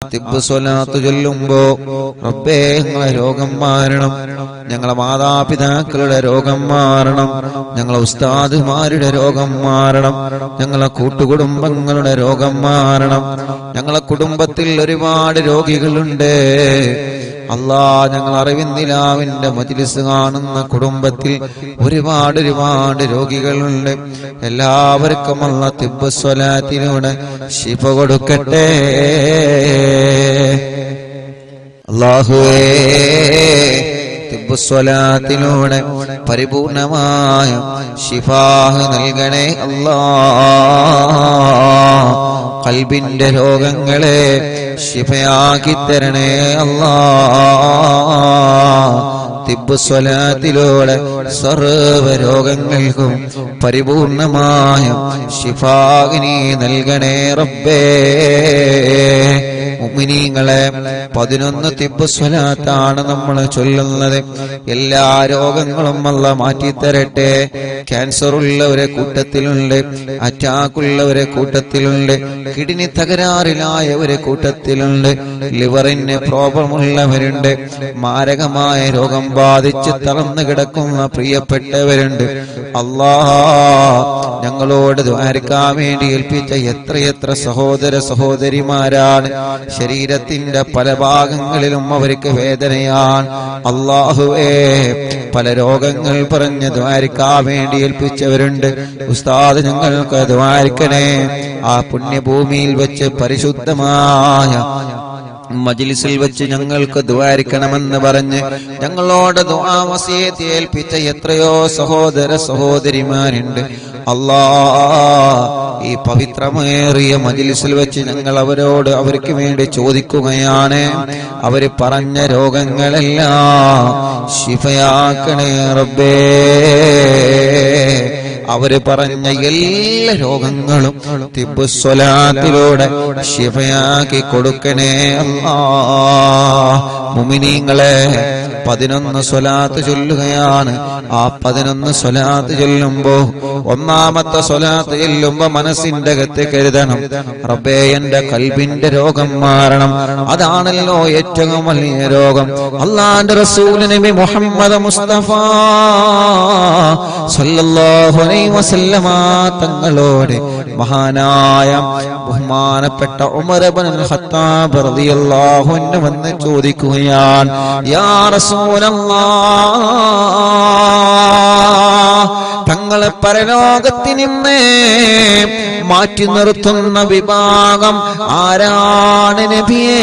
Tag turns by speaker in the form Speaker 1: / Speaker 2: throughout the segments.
Speaker 1: തിബ് സ്വലാത്ത് ചൊല്ലുമ്പോ റബ്ബേ ഞങ്ങളെ രോഗം മാറണം ഞങ്ങളെ മാതാപിതാക്കളുടെ രോഗം മാറണം ഞങ്ങളെ ഉസ്താദുമാരുടെ രോഗം മാറണം ഞങ്ങളെ കൂട്ടുകുടുംബങ്ങളുടെ രോഗം മാറണം ഞങ്ങളെ കുടുംബത്തിൽ ഒരുപാട് രോഗികളുണ്ട് അല്ലാ ഞങ്ങൾ അറിവിന്ദിലാവിന്റെ മജിലിസ് കാണുന്ന കുടുംബത്തിൽ ഒരുപാട് ഒരുപാട് രോഗികളുണ്ട് എല്ലാവർക്കും അല്ല തിബ്ബസ്വലാത്തിലൂടെ ശിഫ കൊടുക്കട്ടെ അള്ളാഹുവേ തിബ്ബസ്വലാത്തിലൂടെ പരിപൂർണമായ ശിഫാഹ് നൽകണേ അല്ലാ കൽബിന്റെ രോഗങ്ങളെ ശിഫയാക്കി തരണേ അല്ലാ തിബ് സ്വലാത്തിലൂടെ സർവ രോഗങ്ങൾക്കും പരിപൂർണമായ ശിഫാഗിനി നൽകണേ റബ്ബേ മുഅ്മിനീങ്ങളെ പതിനൊന്ന് തിബ് സ്വലാത്താണ് നമ്മൾ ചൊല്ലുന്നത് എല്ലാ രോഗങ്ങളും അല്ല മാറ്റിത്തരട്ടെ ക്യാൻസർ ഉള്ളവരെ കൂട്ടത്തിലുണ്ട് അറ്റാക്ക് ഉള്ളവരെ കൂട്ടത്തിലുണ്ട് കിഡ്നി തകരാറിലായവരെ കൂട്ടത്തിലുണ്ട് ലിവറിന് പ്രോബ്ലം ഉള്ളവരുണ്ട് മാരകമായ രോഗം ബാധിച്ച് തളർന്നു കിടക്കുന്ന പ്രിയപ്പെട്ടവരുണ്ട് അല്ലാ ഞങ്ങളോട് ദ്വാരക്കാൻ വേണ്ടി ഏൽപ്പിച്ച എത്രയെത്ര സഹോദര സഹോദരിമാരാണ് ശരീരത്തിന്റെ പല ഭാഗങ്ങളിലും അവർക്ക് വേദനയാണ് അള്ളാഹുവേ പല രോഗങ്ങൾ പറഞ്ഞ് ദ്വാരിക്കാൻ വേണ്ടി ഏൽപ്പിച്ചവരുണ്ട് ഉസ്താദ് ഞങ്ങൾക്ക് ദ്വാരിക്കണേ ആ പുണ്യഭൂമിയിൽ വെച്ച് പരിശുദ്ധമായ മജിലിസിൽ വെച്ച് ഞങ്ങൾക്ക് ദ്വാരിക്കണമെന്ന് പറഞ്ഞ് ഞങ്ങളോട് ദ്വാവസിയത്തെ ഏൽപ്പിച്ച എത്രയോ സഹോദര സഹോദരിമാരുണ്ട് അല്ലാ ഈ പവിത്രമേറിയ മജിലിസിൽ വെച്ച് ഞങ്ങൾ അവരോട് അവർക്ക് വേണ്ടി ചോദിക്കുകയാണ് അവര് പറഞ്ഞ രോഗങ്ങളെല്ലാം ശിഫയാക്കണേ റബ്ബേ അവര് പറഞ്ഞ എല്ലാ രോഗങ്ങളും തിബുസ്വലാത്തിലൂടെ ശിഫയാക്കി കൊടുക്കണേ അല്ലാ മുമിനീങ്ങളെ പതിനൊന്ന് സ്വലാത്ത് ചൊല്ലുകയാണ് ആ പതിനൊന്ന് സ്വലാത്ത് ചൊല്ലുമ്പോ ഒന്നാമത്തെ സ്വലാത്ത് ചൊല്ലുമ്പോ മനസ്സിന്റെ അകത്ത് കരുതണം റബ്ബേ എന്റെ കൽബിന്റെ രോഗം മാറണം അതാണല്ലോ ഏറ്റവും വലിയ രോഗം അള്ളാന്റെ റസൂൽ നബി മുഹമ്മദ് മുസ്തഫ സല്ലല്ലാഹു അലൈഹി വസല്ലമ തങ്ങളോട് മഹാനായ ബഹുമാനപ്പെട്ട ഉമർ ഇബ്നുൽ ഖത്താബ് റളിയല്ലാഹു അൻഹു വന്ന് ചോദിക്കുകയാണ് യാ റസൂലല്ലാഹ് തങ്ങളെ പരലോകത്തിൽ നിന്ന് മാറ്റി നിർത്തുന്ന വിഭാഗം ആരാണ് നബിയേ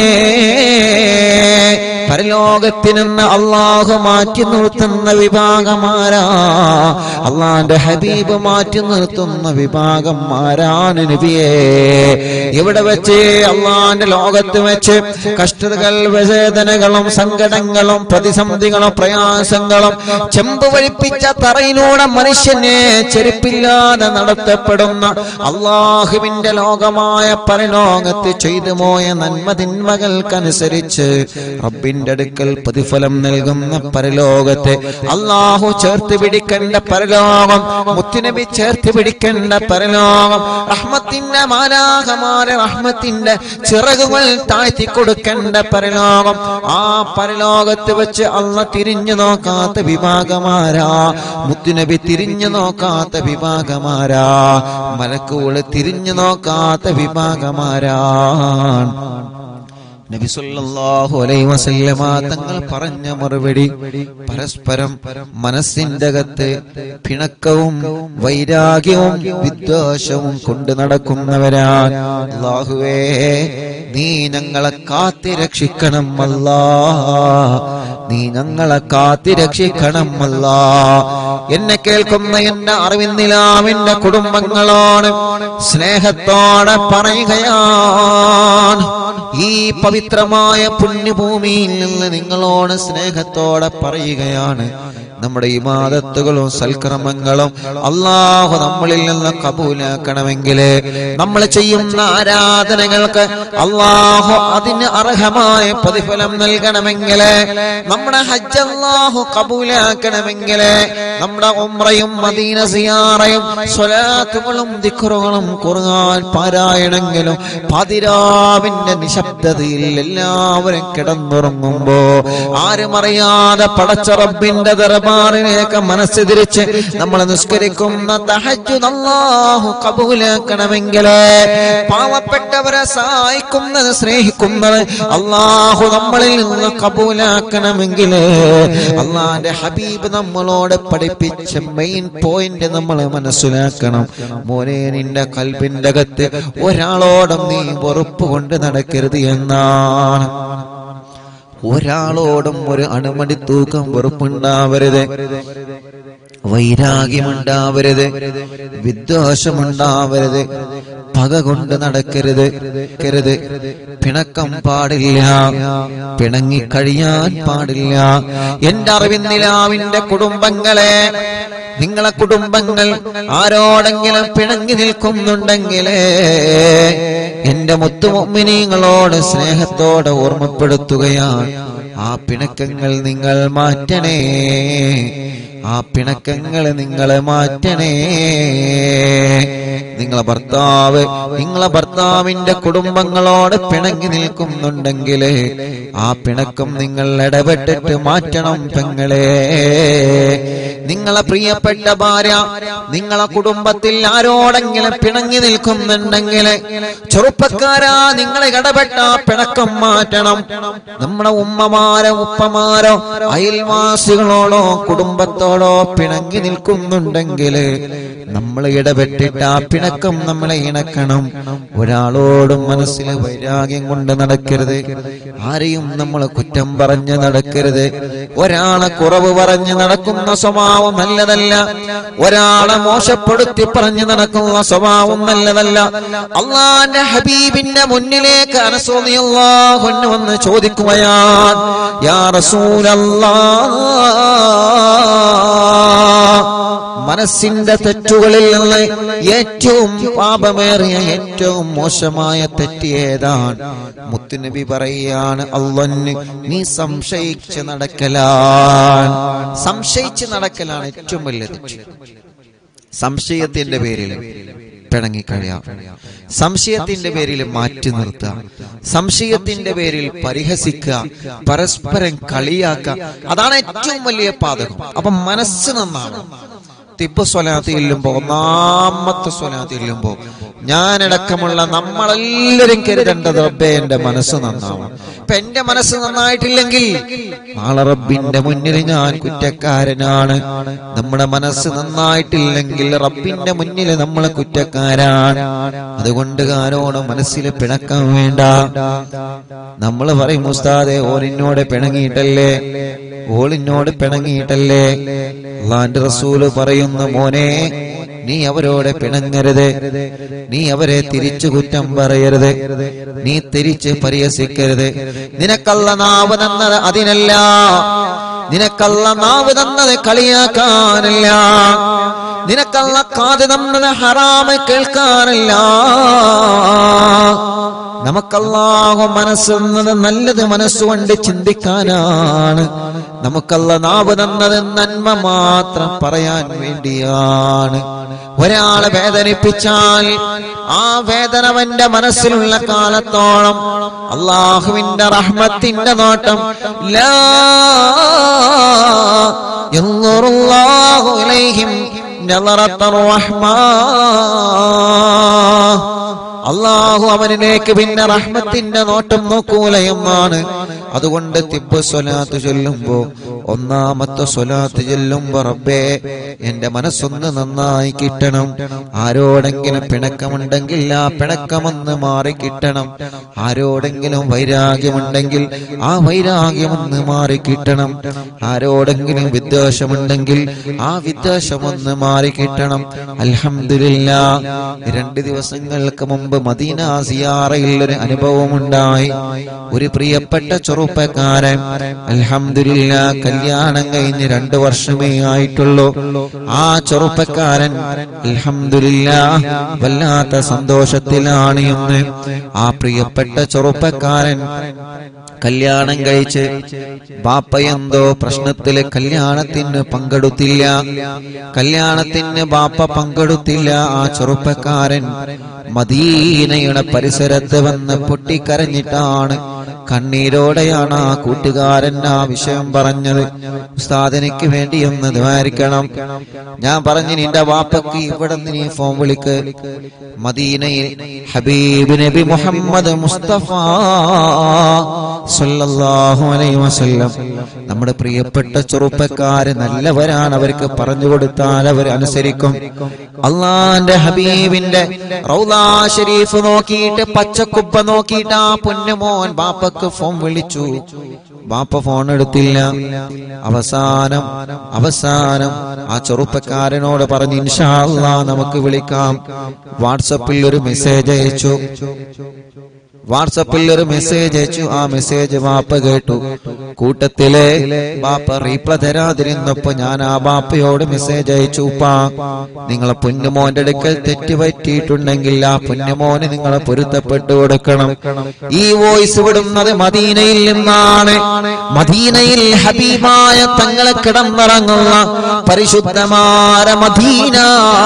Speaker 1: പരലോകത്തിൽ നിന്ന് അള്ളാഹു മാറ്റി നിർത്തുന്ന വിഭാഗമാരാ അള്ളാന്റെ ഹബീബ് മാറ്റി നിർത്തുന്ന വിഭാഗം ആരാണ് നബിയേ ഇവിടെ വെച്ച് അള്ളാന്റെ ലോകത്ത് വെച്ച് കഷ്ടതകൾ വേദനകളും സങ്കടങ്ങളും പ്രതിസന്ധികളും പ്രയാസങ്ങളും ചെമ്പ് വഴിപ്പിച്ച തറയിലൂടെ മനുഷ്യനെ ചെരുപ്പില്ലാതെ നടത്തപ്പെടുന്ന അള്ളാഹുവിന്റെ ലോകമായ പരലോകത്ത് ചെയ്തു പോയ നന്മ തിന്മകൾക്കനുസരിച്ച് റബ്ബിന്റെ അടുക്കൽ പ്രതിഫലം നൽകുന്ന പരലോകത്തെ അള്ളാഹു ചേർത്ത് പിടിക്കേണ്ട പരലോകം മുത്തുനബി ചേർത്ത് പിടിക്കേണ്ട പരലോകം റഹ്മത്തിന്റെ മാലാഹമാരെ റഹ്മത്തിന്റെ ചിറകുകൾ താഴ്ത്തി കൊടുക്കേണ്ട പരലോകം ആ പരലോകത്ത് വെച്ച് അള്ള തിരിഞ്ഞു നോക്കാത്ത വിഭാഗമാരാ മുത്തുനബി തിരിഞ്ഞു നോക്കാത്ത വിഭാഗമാരാ മലക്കുകള് തിരിഞ്ഞു നോക്കാത്ത വിഭാഗമാരാണ് നബി സല്ലല്ലാഹു അലൈഹി വസല്ലമ തങ്ങൾ പറഞ്ഞ മറുപടി പരസ്പരം മനസ്സിന്റെ അകത്ത് പിണക്കവും വൈരാഗ്യവും വിദ്വേഷവും കൊണ്ട് നടക്കുന്നവരാണ് അല്ലാഹുവേ നീ ഞങ്ങളെ കാത്തി രക്ഷിക്കണം അല്ലാ നീ ഞങ്ങളെ കാത്തി രക്ഷിക്കണം അല്ലാ എന്നെ കേൾക്കുന്ന എന്റെ അറിവിന്നിലാവിന്റെ കുടുംബങ്ങളോട് സ്നേഹത്തോടെ പറയുകയാണ് ഈ പവിത്രമായ പുണ്യഭൂമിയിൽ നിന്ന് നിങ്ങളോട് സ്നേഹത്തോടെ പറയുകയാണ് നമ്മുടെ ഇമാദത്തുകളും സൽക്കർമ്മങ്ങളും അള്ളാഹു നമ്മളിൽ നിന്ന് കബൂലാക്കണമെങ്കിൽ നമ്മൾ ചെയ്യുന്ന ആരാധനകൾക്ക് അള്ളാഹു അതിന് അർഹമായ പ്രതിഫലം നൽകണമെങ്കിൽ നമ്മുടെ ഹജ്ജ് അള്ളാഹു കബൂലാക്കണമെങ്കിൽ നമ്മുടെ ഉംറയും മദീന സിയാറയും സ്വലാത്തുകളും ദിക്റുകളും ഖുർആൻ പാരായണമെങ്കിലും പതിരാവിന്റെ നിശബ്ദതയിൽ എല്ലാവരും കിടന്നുറങ്ങുമ്പോ ആരും അറിയാതെ പടച്ച റബ്ബിന്റെ ദർബാറിലേക്ക് മനസ്സ് തിരിച്ച് നമ്മൾ നിസ്കരിക്കുന്ന തഹജ്ജുദ് അല്ലാഹു കബൂലാക്കണമെങ്കിൽ പാവപ്പെട്ടവരെ സഹായിക്കുന്നത് സ്നേഹിക്കുന്നത് അള്ളാഹു നമ്മളിൽ നിന്ന് കബൂലാക്കണമെങ്കിൽ അള്ളാന്റെ ഹബീബ് നമ്മളോട് പഠിപ്പിച്ച മെയിൻ പോയിന്റ് നമ്മൾ മനസ്സിലാക്കണം മോനെ നിന്റെ കൽബിന്റെ അകത്ത് ഒരാളോടും നീ വെറുപ്പ് കൊണ്ട് നടക്കരുത് എന്നാണ് ഒരാളോടും ഒരു അണുമണി തൂക്കം വെറുപ്പുണ്ടാവരുത് വൈരാഗ്യമുണ്ടാവരുത് വിദ്വേഷമുണ്ടാവരുത് പക കൊണ്ട് നടക്കരുത് കരുത് പിണക്കം പാടില്ല പിണങ്ങി കഴിയാൻ പാടില്ല എന്റെ അറിവിന്നിലാവിന്റെ കുടുംബങ്ങളെ നിങ്ങളെ കുടുംബങ്ങൾ ആരോടെങ്കിലും പിണങ്ങി നിൽക്കുന്നുണ്ടെങ്കിലേ എന്റെ മുത്തുമൊമ്മിനിങ്ങളോട് സ്നേഹത്തോടെ ഓർമ്മപ്പെടുത്തുകയാണ് ആ പിണക്കങ്ങൾ നിങ്ങൾ മാറ്റണേ ആ പിണക്കങ്ങൾ നിങ്ങൾ മാറ്റണേ നിങ്ങളെ ഭർത്താവ് നിങ്ങളെ ഭർത്താവിന്റെ കുടുംബങ്ങളോട് പിണങ്ങി നിൽക്കുന്നുണ്ടെങ്കിൽ ആ പിണക്കം നിങ്ങൾ ഇടപെട്ടിട്ട് മാറ്റണം പെങ്ങളെ നിങ്ങളെ പ്രിയപ്പെട്ട ഭാര്യ നിങ്ങളെ കുടുംബത്തിൽ ആരോടെങ്കിലും പിണങ്ങി നിൽക്കുന്നുണ്ടെങ്കിൽ ചെറുപ്പക്കാരാ നിങ്ങളെ ഇടപെട്ട ആ പിണക്കം മാറ്റണം നമ്മുടെ ഉമ്മമാരോ ഉപ്പമാരോ അയൽവാസികളോടോ കുടുംബത്തോടോ പിണങ്ങി നിൽക്കുന്നുണ്ടെങ്കിൽ നമ്മൾ ഇടപെട്ടിട്ട് ആ പിണക്കം നമ്മളെ ഇണക്കണം ഒരാളോടും മനസ്സിൽ വൈരാഗ്യം കൊണ്ട് നടക്കരുത് ആരെയും നമ്മൾ കുറ്റം പറഞ്ഞ് നടക്കരുത് ഒരാളെ കുറവ് പറഞ്ഞ് നടക്കുന്ന സ്വഭാവം നല്ലതല്ല ഒരാളെ മോശപ്പെടുത്തി പറഞ്ഞു നടക്കുന്ന സ്വഭാവം നല്ലതല്ല അള്ളാന്റെ ഹബീബിന്റെ മുന്നിലേക്ക് അനസോദിയല്ലാഹുന്ന് വന്ന് ചോദിക്കുകയാണ് യാ റസൂലല്ലാ മനസ്സിന്റെ തെറ്റുകളിൽ നിന്ന് ഏറ്റവും പാപമേറിയ ഏറ്റവും മോശമായ തെറ്റ് ഏതാണ് മുത്തുനബി പറയാണ് അള്ളന് നീ സംശയിച്ച് നടക്കലാണ് സംശയിച്ച് നടക്കലാണ് ഏറ്റവും വലിയ തെറ്റ് സംശയത്തിന്റെ പേരിൽ പിണങ്ങിക്കഴിയാം സംശയത്തിന്റെ പേരിൽ മാറ്റി നിർത്തുക സംശയത്തിന്റെ പേരിൽ പരിഹസിക്കുക പരസ്പരം കളിയാക്കുക അതാണ് ഏറ്റവും വലിയ പാതകം അപ്പൊ മനസ്സ് നന്നാണ് തിപ്പ് സ്വലാത്ത് ചെല്ലുമ്പോ ഒന്നാമത്തെ സ്വലാത്ത് ചെല്ലുമ്പോ ഞാനടക്കമുള്ള നമ്മളെല്ലാരും കരുതേണ്ടത് റബ്ബേ എന്റെ മനസ്സ് നന്നാവണം ഇപ്പൊ എന്റെ മനസ്സ് നന്നായിട്ടില്ലെങ്കിൽ നാളെ റബ്ബിന്റെ മുന്നിൽ ഞാൻ കുറ്റക്കാരനാണ് നമ്മുടെ മനസ്സ് നന്നായിട്ടില്ലെങ്കിൽ റബ്ബിന്റെ മുന്നിൽ നമ്മൾ കുറ്റക്കാരാണ് അതുകൊണ്ട് കാരോട് മനസ്സിൽ പിണക്കം വേണ്ട നമ്മൾ പറയും ഉസ്താദെ ഓലിനോട് പിണങ്ങിയിട്ടല്ലേ ഓളിനോട് പിണങ്ങിയിട്ടല്ലേ അള്ളാന്റെ റസൂല് പറയുന്ന മോനെ നീ അവരോട് പിണങ്ങരുത് നീ അവരെ തിരിച്ചു കുറ്റം പറയരുത് നീ തിരിച്ച് പരിഹസിക്കരുത് നിനക്കല്ല നാവ് തന്നത് അതിനല്ല നിനക്കല്ല നാവ് തന്നത് കളിയാക്കാനല്ല നിനക്കല്ല കാത് തന്നത് ഹറാമ് കേൾക്കാനല്ല നമുക്കല്ലാഹു മനസ്സെന്നത് നല്ലത് മനസ്സുകൊണ്ട് ചിന്തിക്കാനാണ് നമുക്കല്ല നാവ് തന്നത് നന്മ മാത്രം പറയാൻ വേണ്ടിയാണ് ഒരാളെ വേദനിപ്പിച്ചാൽ ആ വേദന അവന്റെ മനസ്സിലുള്ള കാലത്തോളം അള്ളാഹുവിന്റെ റഹ്മത്തിന്റെ നോട്ടം ലാ യൻളുറുല്ലാഹു ഇലൈഹിം നളറത്തർ റഹ്മാ അള്ളാഹു അവനിലേക്ക് പിന്നെ റഹ്മത്തിന്റെ നോട്ടം നോക്കൂല എന്നാണ് അതുകൊണ്ട് തിബ് സ്വലാത്ത് ചൊല്ലുമ്പോ ഒന്നാമത്തെ സ്വലാത്ത് ചൊല്ലുമ്പോ റബ്ബേ എന്റെ മനസ്സൊന്ന് നന്നായി കിട്ടണം ആരോടെങ്കിലും പിണക്കമുണ്ടെങ്കിൽ ആ പിണക്കമൊന്ന് മാറി കിട്ടണം ആരോടെങ്കിലും വൈരാഗ്യമുണ്ടെങ്കിൽ ആ വൈരാഗ്യമൊന്ന് മാറി കിട്ടണം ആരോടെങ്കിലും വിദ്വേഷമുണ്ടെങ്കിൽ ആ വിദ്വേഷമൊന്ന് മാറി കിട്ടണം അൽഹംദുലില്ല രണ്ട് ദിവസങ്ങൾക്ക് മുമ്പ് മദീന സിയാറയിൽ ഒരു അനുഭവമുണ്ടായി ഒരു പ്രിയപ്പെട്ട ചെറുപ്പക്കാരൻ അൽഹംദുലില്ല കല്യാണം കഴിഞ്ഞ് രണ്ടു വർഷമേ ആയിട്ടുള്ളൂ ആ ചെറുപ്പക്കാരൻ അൽഹംദുലില്ലാ വല്ലാത്ത സന്തോഷത്തിലാണ് എന്ന് ആ പ്രിയപ്പെട്ട ചെറുപ്പക്കാരൻ കല്യാണം കഴിച്ച് ബാപ്പ എന്തോ പ്രശ്നത്തില് കല്യാണത്തിന് പങ്കെടുത്തില്ല കല്യാണത്തിന് ബാപ്പ പങ്കെടുത്തില്ല ആ ചെറുപ്പക്കാരൻ മദീനയുടെ പരിസരത്ത് വന്ന് പൊട്ടിക്കരഞ്ഞിട്ടാണ് കണ്ണീരോടെയാണ് ആ കൂട്ടുകാരൻ ആ വിഷയം പറഞ്ഞത് ഉസ്താദിനിക്ക് വേണ്ടി ഒന്ന് ദ്വാരിക്കണം ഞാൻ പറഞ്ഞു നിന്റെ വാപ്പക്ക് ഇവിടെ നിന്ന് നീ ഫോൺ വിളിക്ക് മദീനയിൽ ഹബീബ് നബി മുഹമ്മദ് മുസ്തഫ സല്ലല്ലാഹു അലൈഹി വസല്ലം നമ്മുടെ പ്രിയപ്പെട്ട ചെറുപ്പക്കാര് നല്ലവരാണ് അവർക്ക് പറഞ്ഞു കൊടുത്താൽ അവർ അനുസരിക്കും അള്ളാന്റെ ഹബീബിന്റെ റൗലാ ഷരീഫ് നോക്കിയിട്ട് പച്ചക്കുപ്പ നോക്കിയിട്ട് ആ പൊന്നുമോൻ ബാപ്പക്ക് ഫോൺ വിളിച്ചു ബാപ്പ ഫോൺ എടുത്തില്ല അവസാനം അവസാനം ആ ചെറുപ്പക്കാരനോട് പറഞ്ഞു ഇൻഷാ അല്ലാ നമുക്ക് വിളിക്കാം വാട്സപ്പിൽ ഒരു മെസ്സേജ് അയച്ചു വാട്സപ്പിൽ ഒരു മെസ്സേജ് അയച്ചു ആ മെസ്സേജ് വാപ്പ കേട്ടു കൂട്ടത്തിലെ ബാപ്പ റീപ്ല തരാതിരുന്നപ്പോ ഞാൻ ആ ബാപ്പയോട് മെസ്സേജ് അയച്ചു ഉപ്പാ നിങ്ങളെ പൊന്നുമോന്റെ അടുക്കൽ തെറ്റ് പറ്റിയിട്ടുണ്ടെങ്കിൽ ആ പൊന്നുമോന് നിങ്ങളെ പൊരുത്തപ്പെട്ടു കൊടുക്കണം ഈ വോയിസ് വിടുന്നത് മദീനയിൽ നിന്നാണ് മദീനയിൽ ഹബീബായ തങ്ങളെ കിടന്നിറങ്ങുന്ന പരിശുദ്ധമായ മദീന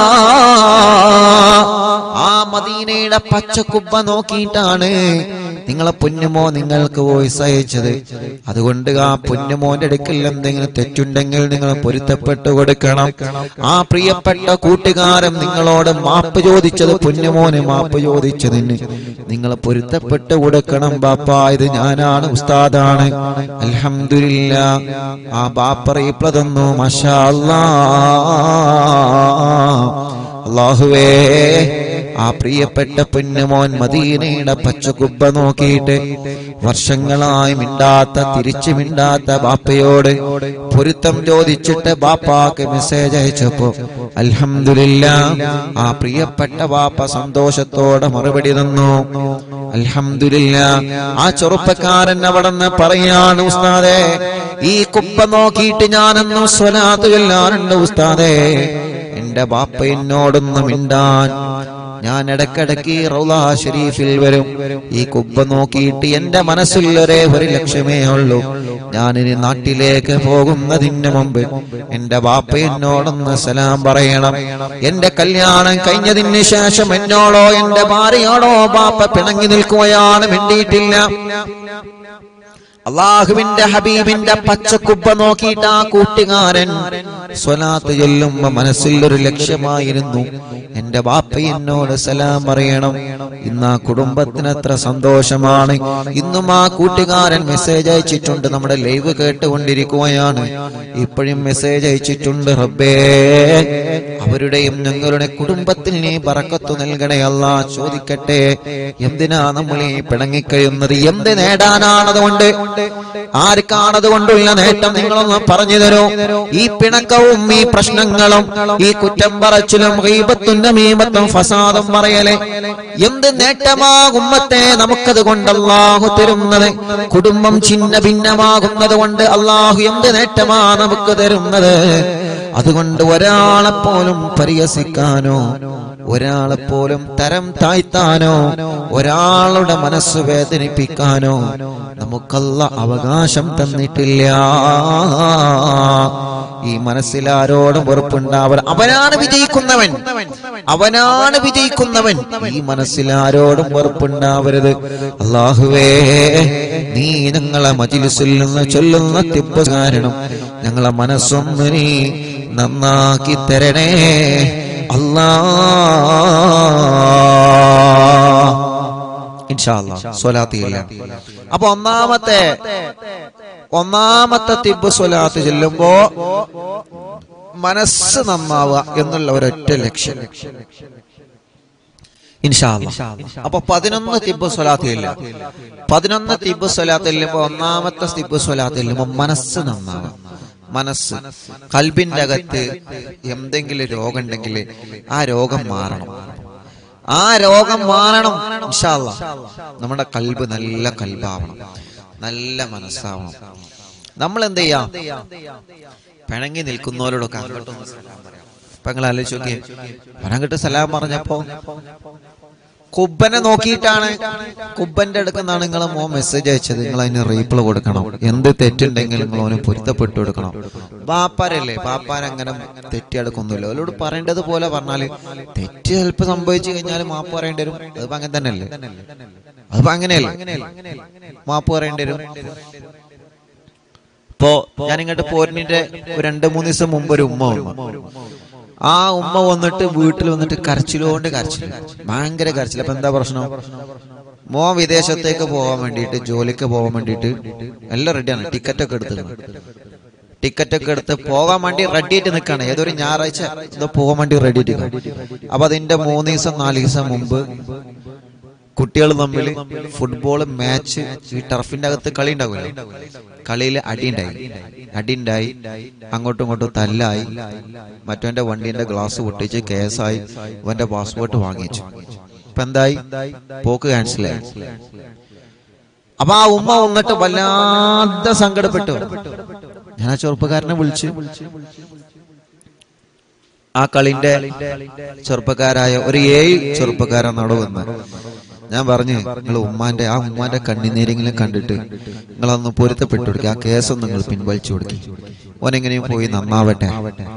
Speaker 1: ആ മദീനയുടെ പച്ചക്കുബ്ബ നോക്കിയിട്ടാണ് നിങ്ങളെ പൊന്നുമോ നിങ്ങൾക്ക് വോയിസ് അയച്ചത് അതുകൊണ്ട് ആ പൊന്നുമോന്റെ അടുക്കൽ എന്തെങ്കിലും തെറ്റുണ്ടെങ്കിൽ നിങ്ങൾ പൊരുത്തപ്പെട്ടു കൊടുക്കണം ആ പ്രിയപ്പെട്ട കൂട്ടുകാരൻ നിങ്ങളോട് മാപ്പ് ചോദിച്ചത് പൊന്നുമോന് മാപ്പ് ചോദിച്ചതിന് നിങ്ങൾ പൊരുത്തപ്പെട്ടു കൊടുക്കണം ബാപ്പ ഇത് ഞാനാണ് ഉസ്താദാണ് അൽഹംദുലില്ല ആ ബാപ്പ റീപ്ല തന്നു മഷാ അല്ലാ അള്ളാഹുവേ ആ പ്രിയപ്പെട്ട പൊന്നുമോൻ മദീനയുടെ പച്ചക്കുബ്ബ നോക്കിയിട്ട് വർഷങ്ങളായി മിണ്ടാത്ത തിരിച്ചു മിണ്ടാത്ത ബാപ്പയോട് പൊരുത്തം ചോദിച്ചിട്ട് ബാപ്പാക്ക് മെസ്സേജ് അയച്ചപ്പോ അൽഹംദുലില്ല ആ പ്രിയപ്പെട്ട ബാപ്പ സന്തോഷത്തോടെ മറുപടി തന്നു അൽഹംദുലില്ല ആ ചെറുപ്പക്കാരൻ അവിടെ നിന്ന് പറയാണ് ഉസ്താദേ ഈ കുപ്പ നോക്കിയിട്ട് ഞാനെന്നും സ്വലാത്ത് ചൊല്ലാറുണ്ട് ഉസ്താദേ എന്റെ ബാപ്പ എന്നോടൊന്ന് മിണ്ടാൻ ഞാൻ ഇടക്കിടക്ക് ഈ റൗലാ ഷരീഫിൽ വരും ഈ കുബ്ബ നോക്കിയിട്ട് എന്റെ മനസ്സിൽ ഒരേ ഒരു ലക്ഷ്യമേ ഉള്ളൂ ഞാനിനി നാട്ടിലേക്ക് പോകുന്നതിന് മുമ്പ് എന്റെ ബാപ്പ എന്നോടൊന്ന് സലാം പറയണം എന്റെ കല്യാണം കഴിഞ്ഞതിന് ശേഷം എന്നോടോ എന്റെ ഭാര്യയോടോ ബാപ്പ പിണങ്ങി നിൽക്കുകയാണ് വേണ്ടിയിട്ടില്ല അള്ളാഹുവിന്റെ ഹബീബിന്റെ പച്ചക്കുബ്ബ നോക്കിയിട്ട് ആ കൂട്ടുകാരൻ സ്വലാത്ത് ചൊല്ലുമ്പോ മനസ്സിൽ ഒരു ലക്ഷ്യമായിരുന്നു എന്റെ ബാപ്പ എന്നോട് സലാം പറയണം ഇന്ന് ആ കുടുംബത്തിന് എത്ര സന്തോഷമാണ് ഇന്നും ആ കൂട്ടുകാരൻ മെസ്സേജ് അയച്ചിട്ടുണ്ട് നമ്മുടെ ലൈവ് കേട്ടുകൊണ്ടിരിക്കുകയാണ് ഇപ്പോഴും മെസ്സേജ് അയച്ചിട്ടുണ്ട് റബ്ബേ അവരുടെയും ഞങ്ങളുടെ കുടുംബത്തിൽ നീ പറക്കത്തു നൽകണേ അല്ല ചോദിക്കട്ടെ എന്തിനാ നമ്മൾ ഈ പിണങ്ങിക്കഴിയുന്നത് എന്ത് നേടാനാണതുകൊണ്ട് ആർക്കാണത് കൊണ്ടുള്ള നേട്ടം നിങ്ങളൊന്ന് പറഞ്ഞു തരൂ ഈ പിണക്കവും ഈ പ്രശ്നങ്ങളും ഈ കുറ്റം പറച്ചിലും ഗീബത്തും നമീമത്തും ഫസാദും പറയലെ എന്ത് നേട്ടമാകുമ്പത്തെ നമുക്കത് കൊണ്ട് അള്ളാഹു തരുന്നത് കുടുംബം ചിന്ന ഭിന്നമാകുന്നത് കൊണ്ട് അള്ളാഹു എന്ത് നേട്ടമാ നമുക്ക് തരുന്നത് അതുകൊണ്ട് ഒരാളെ പോലും പരിഹസിക്കാനോ ഒരാളെ പോലും തരം താഴ്ത്താനോ ഒരാളുടെ മനസ്സ് വേദനിപ്പിക്കാനോ നമുക്കല്ല അവകാശം തന്നിട്ടില്ല ഈ മനസ്സിൽ ആരോടും വെറുപ്പുണ്ടാവല അവനാണ് വിജയിക്കുന്നവൻ അവനാണ് വിജയിക്കുന്നവൻ ഈ മനസ്സിൽ ആരോടും വെറുപ്പുണ്ടാവരുത് അള്ളാഹുവേ നീ ഞങ്ങളെ മജിലിസിൽ നിന്ന് ചൊല്ലുന്ന തിപ്പ് കാരണം ഞങ്ങളെ മനസ്സൊന്ന് നീ നന്നാക്കി തരണേ അല്ലാ ഇൻഷാ അല്ലാ സ്വലാത്തിയില്ല അപ്പൊ ഒന്നാമത്തെ ഒന്നാമത്തെ തിബ് സ്വലാത്ത് ചെല്ലുമ്പോ മനസ്സ് നന്നാവുക എന്നുള്ള ഒരൊറ്റ ലക്ഷ്യം ഇൻഷാ അല്ലാ. അപ്പൊ പതിനൊന്ന് തിബ് സ്വലാത്ത് ഇല്ല പതിനൊന്ന് തിബ് സ്വലാത്ത് ചെല്ലുമ്പോ ഒന്നാമത്തെ തിബ് സ്വലാത്ത് ചെല്ലുമ്പോ മനസ്സ് നന്നാവുക മനസ്സ് കൽബിന്റെ അകത്ത് എന്തെങ്കിലും രോഗം ഉണ്ടെങ്കിൽ ആ രോഗം മാറണം ആ രോഗം മാറണം ഇൻഷാ അല്ലാ. നമ്മുടെ കൽബ് നല്ല കൽബാവണം നല്ല മനസ്സാവണം നമ്മൾ എന്ത് ചെയ്യാം പിണങ്ങി നിൽക്കുന്നവരോടൊക്കെ അങ്ങോട്ടൊന്ന് സലാം പറയാം ഇപ്പൊ നിങ്ങൾ ആലോചിച്ച് നോക്കിയേ അവനങ്ങോട്ട് സലാം പറഞ്ഞപ്പോ കുബ്ബനെ നോക്കിയിട്ടാണ് കുബ്ബന്റെ അടുക്കുന്നാണ് നിങ്ങളെ മോ മെസ്സേജ് അയച്ചത് നിങ്ങൾ അതിന് റീപ്ലൈ കൊടുക്കണം എന്ത് തെറ്റുണ്ടെങ്കിൽ നിങ്ങൾ അവന് പൊരുത്തപ്പെട്ടു കൊടുക്കണം ബാപ്പാരല്ലേ ബാപ്പാരങ്ങനെ തെറ്റിയെടുക്കൊന്നുമില്ല അവരോട് പറയേണ്ടത് പോലെ പറഞ്ഞാല് തെറ്റ് ചിലപ്പോ സംഭവിച്ചു കഴിഞ്ഞാൽ മാപ്പ് പറയേണ്ടി വരും അതിപ്പോ അങ്ങനെ തന്നെയല്ലേ അതിപ്പോ അങ്ങനെയല്ലേ മാപ്പ് പറയേണ്ടി വരും ഇപ്പോ ഞാൻ ഇങ്ങോട്ട് പോരിനിന്റെ ഒരു രണ്ട് മൂന്ന് ദിവസം മുമ്പ് ഒരു ഉമ്മ വന്നു ആ ഉമ്മ വന്നിട്ട് വീട്ടിൽ വന്നിട്ട് കരച്ചിലോണ്ട് കരച്ചിൽ ഭയങ്കര കരച്ചിൽ അപ്പൊ എന്താ പ്രശ്നം മോ വിദേശത്തേക്ക് പോകാൻ വേണ്ടിയിട്ട് ജോലിക്ക് പോകാൻ വേണ്ടിയിട്ട് എല്ലാം റെഡിയാണ് ടിക്കറ്റ് ഒക്കെ എടുത്ത് ടിക്കറ്റ് ഒക്കെ എടുത്ത് പോകാൻ വേണ്ടി റെഡി ആയിട്ട് നിൽക്കാണ് ഏതൊരു ഞായറാഴ്ച ഇത് പോകാൻ വേണ്ടി റെഡി ആയിട്ട് അപ്പൊ അതിന്റെ മൂന്ന് ദിവസം നാല് ദിവസം മുമ്പ് കുട്ടികൾ തമ്മിൽ ഫുട്ബോൾ മാച്ച് ഈ ടർഫിന്റെ അകത്ത് കളി ഉണ്ടാവില്ല കളിയിൽ അടിയുണ്ടായി അടിയുണ്ടായി അങ്ങോട്ടും ഇങ്ങോട്ടും തല്ലായി മറ്റവന്റെ വണ്ടീന്റെ ഗ്ലാസ് പൊട്ടിച്ച് കേസായി അവന്റെ പാസ്പോർട്ട് വാങ്ങിച്ചു ഇപ്പൊ എന്തായി പോക്ക് ക്യാൻസലായി അപ്പൊ ആ ഉമ്മ വന്നിട്ട് വല്ലാതെ സങ്കടപ്പെട്ടു ഞാൻ ആ ചെറുപ്പക്കാരനെ വിളിച്ചു ആ കളിന്റെ ചെറുപ്പക്കാരായ ഒരു ഏഴ് ചെറുപ്പക്കാരൻ നടുവന്ന് ഞാൻ പറഞ്ഞു നിങ്ങൾ ഉമ്മാന്റെ ആ ഉമ്മാന്റെ കണ്ണിനേരെങ്കിലും കണ്ടിട്ട് നിങ്ങൾ അതൊന്ന് പൊരുത്തപ്പെട്ടു കൊടുക്കുക ആ കേസൊന്ന് നിങ്ങൾ പിൻവലിച്ചു കൊടുക്കി ഓനെങ്ങനെയും പോയി നന്നാവട്ടെ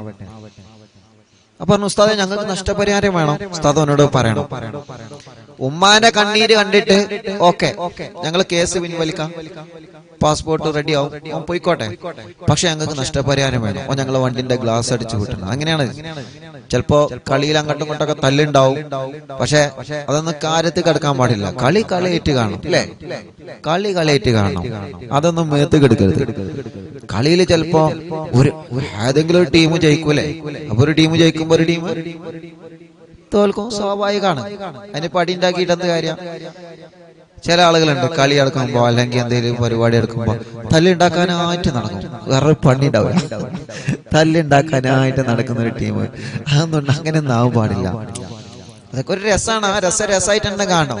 Speaker 1: അപ്പൊ പറഞ്ഞു ഉസ്താദെ ഞങ്ങൾക്ക് നഷ്ടപരിഹാരം വേണം ഉസ്താദ് അവനോട് പറയണം ഉമ്മാന്റെ കണ്ണീര് കണ്ടിട്ട് ഓക്കെ ഞങ്ങൾ കേസ് പിൻവലിക്കാം പാസ്പോർട്ട് റെഡി ആവും അവൻ പോയിക്കോട്ടെ പക്ഷെ ഞങ്ങൾക്ക് നഷ്ടപരിഹാരം വേണം ഓ ഞങ്ങൾ വണ്ടിന്റെ ഗ്ലാസ് അടിച്ചു വിട്ടണം അങ്ങനെയാണ് ചിലപ്പോ കളിയിൽ അങ്ങോട്ടും ഇങ്ങോട്ടൊക്കെ തല്ലുണ്ടാവും പക്ഷെ അതൊന്നും കാര്യത്തിൽ കിടക്കാൻ പാടില്ല കളി കളിയേറ്റ് കാണും അല്ലേ കളി കളിയേറ്റ് കാണണം അതൊന്നും മേത്ത് കെടുക്കരുത് കളിയിൽ ചിലപ്പോ ഒരു ഒരു ഏതെങ്കിലും ഒരു ടീം ജയിക്കൂലേ അപ്പൊ ഒരു ടീം ജയിക്കുമ്പോ ഒരു ടീം തോൽക്കും സ്വാഭാവികമാണ് അതിന് പടി ഉണ്ടാക്കിയിട്ട് എന്ത് കാര്യം ചില ആളുകളുണ്ട് കളി എടുക്കുമ്പോ അല്ലെങ്കിൽ എന്തെങ്കിലും പരിപാടി എടുക്കുമ്പോ തല്ലുണ്ടാക്കാനായിട്ട് നടക്കും വേറെ പണി ഉണ്ടാവില്ല തല്ലുണ്ടാക്കാനായിട്ട് നടക്കുന്ന ഒരു ടീം അതൊന്നും അങ്ങനെ ഒന്നും ആവാൻ പാടില്ല അതൊക്കെ ഒരു രസമാണ് ആ രസ രസമായിട്ട് തന്നെ കാണണം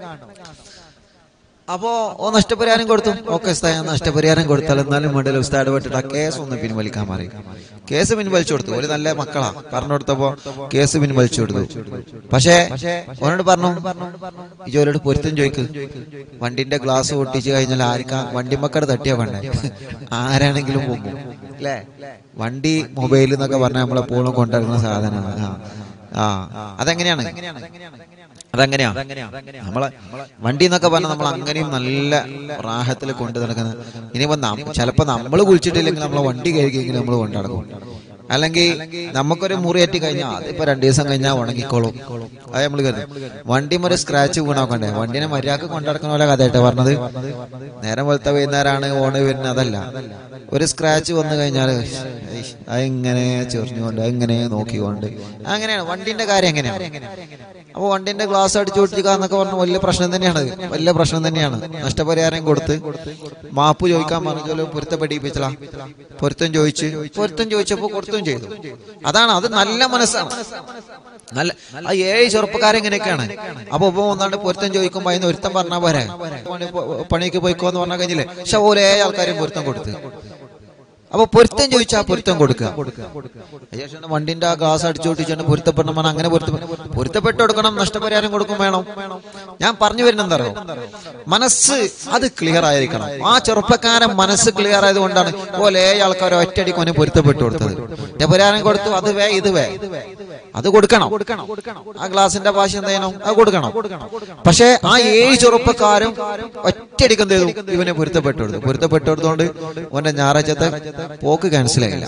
Speaker 1: അപ്പോ ഓ നഷ്ടപരിഹാരം കൊടുത്തു ഓക്കെ ഞാൻ നഷ്ടപരിഹാരം കൊടുത്താൽ എന്നാലും വേണ്ടില്ല ഉസ്താദ് വിട്ടിട്ട് ആ കേസ് ഒന്ന് പിൻവലിക്കാൻ മാറി കേസ് പിൻവലിച്ചു കൊടുത്തു ഒരു നല്ല മക്കളാ പറഞ്ഞു കൊടുത്തപ്പോ കേസ് പിൻവലിച്ചു കൊടുത്തു പക്ഷേ ഓനോട് പറഞ്ഞു ഈ ജോലിയോട് പൊരുത്തം ചോദിക്ക് വണ്ടിന്റെ ഗ്ലാസ് പൊട്ടിച്ചു കഴിഞ്ഞാൽ ആർക്കാ വണ്ടി മക്കടെ തട്ടിയാ വേണ്ടേ ആരാണെങ്കിലും പോകും അല്ലേ വണ്ടി മൊബൈൽ എന്നൊക്കെ പറഞ്ഞാൽ നമ്മളെപ്പോഴും കൊണ്ടുവരുന്ന സാധനമാണ് ആ ആ അതെങ്ങനെയാണ് അതെങ്ങനെയാ നമ്മളെ വണ്ടി എന്നൊക്കെ പറഞ്ഞാൽ നമ്മൾ അങ്ങനെയും നല്ല റാഹത്തിൽ കൊണ്ടു നടക്കുന്നത് ഇനിയിപ്പോ നം- ചിലപ്പോ നമ്മൾ കുളിച്ചിട്ടില്ലെങ്കിൽ നമ്മളെ വണ്ടി കഴുകിയെങ്കിലും നമ്മൾ കൊണ്ടു നടക്കും അല്ലെങ്കിൽ നമുക്കൊരു മുറിയേറ്റി കഴിഞ്ഞാൽ അതിപ്പോ രണ്ടു ദിവസം കഴിഞ്ഞാൽ ഉണങ്ങിക്കോളും അത് നമ്മൾ കരുതും വണ്ടിയും ഒരു സ്ക്രാച്ച് വീണാക്കണ്ടേ വണ്ടിനെ മര്യാദക്ക് കൊണ്ടുനടക്കുന്ന പോലെ കഥയായിട്ട് പറഞ്ഞത് നേരം വെളുത്ത വൈകുന്നേരമാണ് ഓണ് വരുന്നത് അതല്ല ഒരു സ്ക്രാച്ച് വന്നു കഴിഞ്ഞാൽ അതെങ്ങനെ ചെറിഞ്ഞുകൊണ്ട് അതെങ്ങനെ നോക്കിക്കൊണ്ട് അങ്ങനെയാണ് വണ്ടിന്റെ കാര്യം എങ്ങനെയാണ് അപ്പൊ വണ്ടിന്റെ ഗ്ലാസ് അടിച്ചു പൊട്ടിക്കുക എന്നൊക്കെ പറഞ്ഞ വലിയ പ്രശ്നം തന്നെയാണ് അത്. വലിയ പ്രശ്നം തന്നെയാണ് നഷ്ടപരിഹാരം കൊടുത്ത് മാപ്പ് ചോദിക്കാൻ പറഞ്ഞു പൊരുത്തപ്പെടിപ്പിച്ചല പൊരുത്തം ചോദിച്ച് പൊരുത്തം ചോദിച്ചപ്പോ കൊടുത്തും ചെയ്തു അതാണ് അത് നല്ല മനസ്സാണ് നല്ല ആ ഏഴ് ചെറുപ്പക്കാരെങ്ങനെയൊക്കെയാണ് അപ്പൊ ഉപ്പ വന്നാണ്ട് പൊരുത്തം ചോദിക്കുമ്പോ അതിന് ഒരുത്തം പറഞ്ഞാ പോരെ പണി- പണിക്ക് പോയിക്കോ എന്ന് പറഞ്ഞാൽ കഴിഞ്ഞില്ലേ പക്ഷെ ഓരോ ആൾക്കാരും പൊരുത്തം കൊടുത്ത് അപ്പൊ പൊരുത്തം ചോദിച്ചാ പൊരുത്തം കൊടുക്കുക അയ്യോ, വണ്ടിന്റെ ആ ഗ്ലാസ് അടിച്ചു പൊട്ടിച്ചാണ് പൊരുത്തപ്പെടണം പറഞ്ഞാൽ അങ്ങനെ പൊരുത്തപ്പെട്ട പൊരുത്തപ്പെട്ട് കൊടുക്കണം നഷ്ടപരിഹാരം കൊടുക്കും വേണം ഞാൻ പറഞ്ഞു വരുന്നത് എന്താ അറിയോ മനസ്സ് അത് ക്ലിയർ ആയിരിക്കണം ആ ചെറുപ്പക്കാരൻ മനസ്സ് ക്ലിയർ ആയതുകൊണ്ടാണ് പോലെ ആൾക്കാർ ഒറ്റയടിക്ക് അവന് പൊരുത്തപ്പെട്ടു കൊടുത്തത് നഷ്ടപരിഹാരം കൊടുത്തു അത് വേ ഇത് വേ അത് കൊടുക്കണം ആ ഗ്ലാസിന്റെ ഭാഷ എന്ത് ചെയ്യണം അത് കൊടുക്കണം പക്ഷേ ആ ഏഴ് ചെറുപ്പക്കാരും ഒറ്റയടിക്ക് എന്ത് ചെയ്തു ഇവനെ പൊരുത്തപ്പെട്ടു കൊടുത്തു പൊരുത്തപ്പെട്ടു കൊടുത്തോണ്ട് അവന്റെ ഞായറാഴ്ചത്തെ പോക്ക് ക്യാൻസൽ ആയില്ല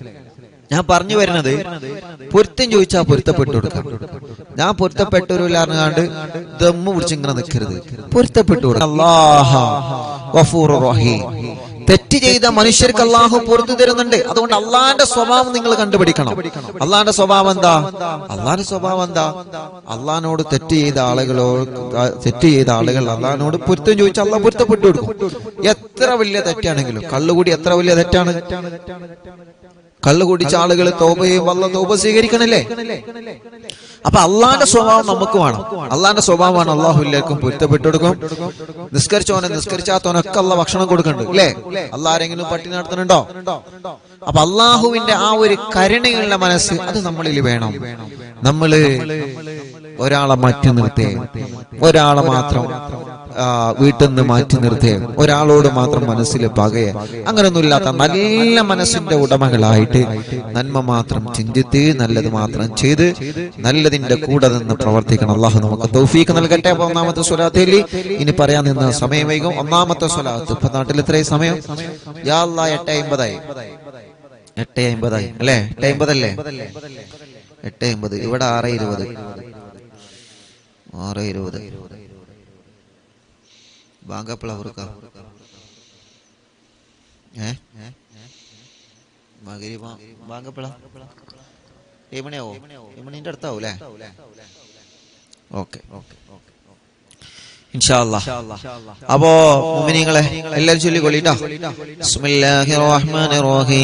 Speaker 1: ഞാൻ പറഞ്ഞു വരുന്നത് പൊരുത്തം ചോദിച്ചാൽ പൊരുത്തപ്പെട്ടു കൊടുക്കാം ഞാൻ പൊരുത്തപ്പെട്ടൊരുലാണ്ട് ദമ്മ് പിടിച്ച് ഇങ്ങനെ നിൽക്കരുത് പൊരുത്തപ്പെട്ടു കൊടുക്കാം അല്ലാഹ ഗഫൂർ റഹീം തെറ്റ് ചെയ്ത മനുഷ്യർക്ക് അള്ളാഹു പുറത്തു തരുന്നുണ്ട് അതുകൊണ്ട് അള്ളാന്റെ സ്വഭാവം നിങ്ങൾ കണ്ടുപിടിക്കണം അള്ളാന്റെ സ്വഭാവം എന്താ അള്ളാന്റെ സ്വഭാവം എന്താ അള്ളഹാനോട് തെറ്റ് ചെയ്ത ആളുകളോ തെറ്റ് ചെയ്ത ആളുകൾ അള്ളഹാനോട് പൊരുത്തം ചോദിച്ചാൽ അള്ളാഹ് പൊരുത്തപ്പെട്ടു കൊടുക്കും എത്ര വലിയ തെറ്റാണെങ്കിലും കള്ളുകൂടി എത്ര വലിയ തെറ്റാണ് കള്ളു കുടിച്ച ആളുകൾ തോപയും വല്ല തോപ സ്വീകരിക്കണല്ലേ അപ്പൊ അള്ളാന്റെ സ്വഭാവം നമുക്ക് വേണം അള്ളാന്റെ സ്വഭാവമാണ് അള്ളാഹു എല്ലാവർക്കും പൊരുത്തപ്പെട്ടു കൊടുക്കും നിസ്കരിച്ചോനെ നിസ്കരിച്ചാത്തവനൊക്കെ അള്ള ഭക്ഷണം കൊടുക്കുന്നുണ്ട് അല്ലേ അള്ളാഹ് ആരെങ്കിലും പട്ടി നടത്തുന്നുണ്ടോ അപ്പൊ അള്ളാഹുവിന്റെ ആ ഒരു കരുണയുള്ള മനസ്സ് അത് നമ്മളിൽ വേണം നമ്മള് ഒരാളെ മാറ്റി നിർത്തേ ഒരാളെ മാത്രം ആ, വീട്ടിൽ നിന്ന് മാറ്റി നിർത്തേ ഒരാളോട് മാത്രം മനസ്സിൽ പകയെ അങ്ങനൊന്നും ഇല്ലാത്ത നല്ല മനസ്സിന്റെ ഉടമകളായിട്ട് നന്മ മാത്രം ചിന്തിത്ത് നല്ലത് മാത്രം ചെയ്ത് നല്ലതിന്റെ കൂടെ നിന്ന് പ്രവർത്തിക്കണം അള്ളാഹു നമുക്ക് തൗഫീക്ക് നൽകട്ടെ അപ്പൊ ഒന്നാമത്തെ സ്വലാത്തിൽ ഇനി പറയാൻ നിന്ന സമയം വൈകും ഒന്നാമത്തെ സ്വലാത്ത് ഇപ്പൊ നാട്ടിൽ എത്രയും സമയം യാ അല്ലാ എട്ട് അമ്പതായി എട്ട് അമ്പതായി അല്ലേ എട്ട് അമ്പതല്ലേ എട്ട് അമ്പത് ഇവിടെ ആറ് ഇരുപത് ആറ് ഇരുപത് ബാങ്കപ്പിള അവർക്ക് ഏ മകരി ബാങ്കപ്പിള ഏമണിയാവോ ഏമണിന്റെ അടുത്താവൂ അല്ലേ ഓക്കെ ഓക്കെ ഇൻഷാല്ലാ അപ്പോ മുഅ്മിനീങ്ങളെ എല്ലാവരും ചൊല്ലിക്കൊള്ളിട്ടോ ബിസ്മില്ലാഹിർ റഹ്മാനിർ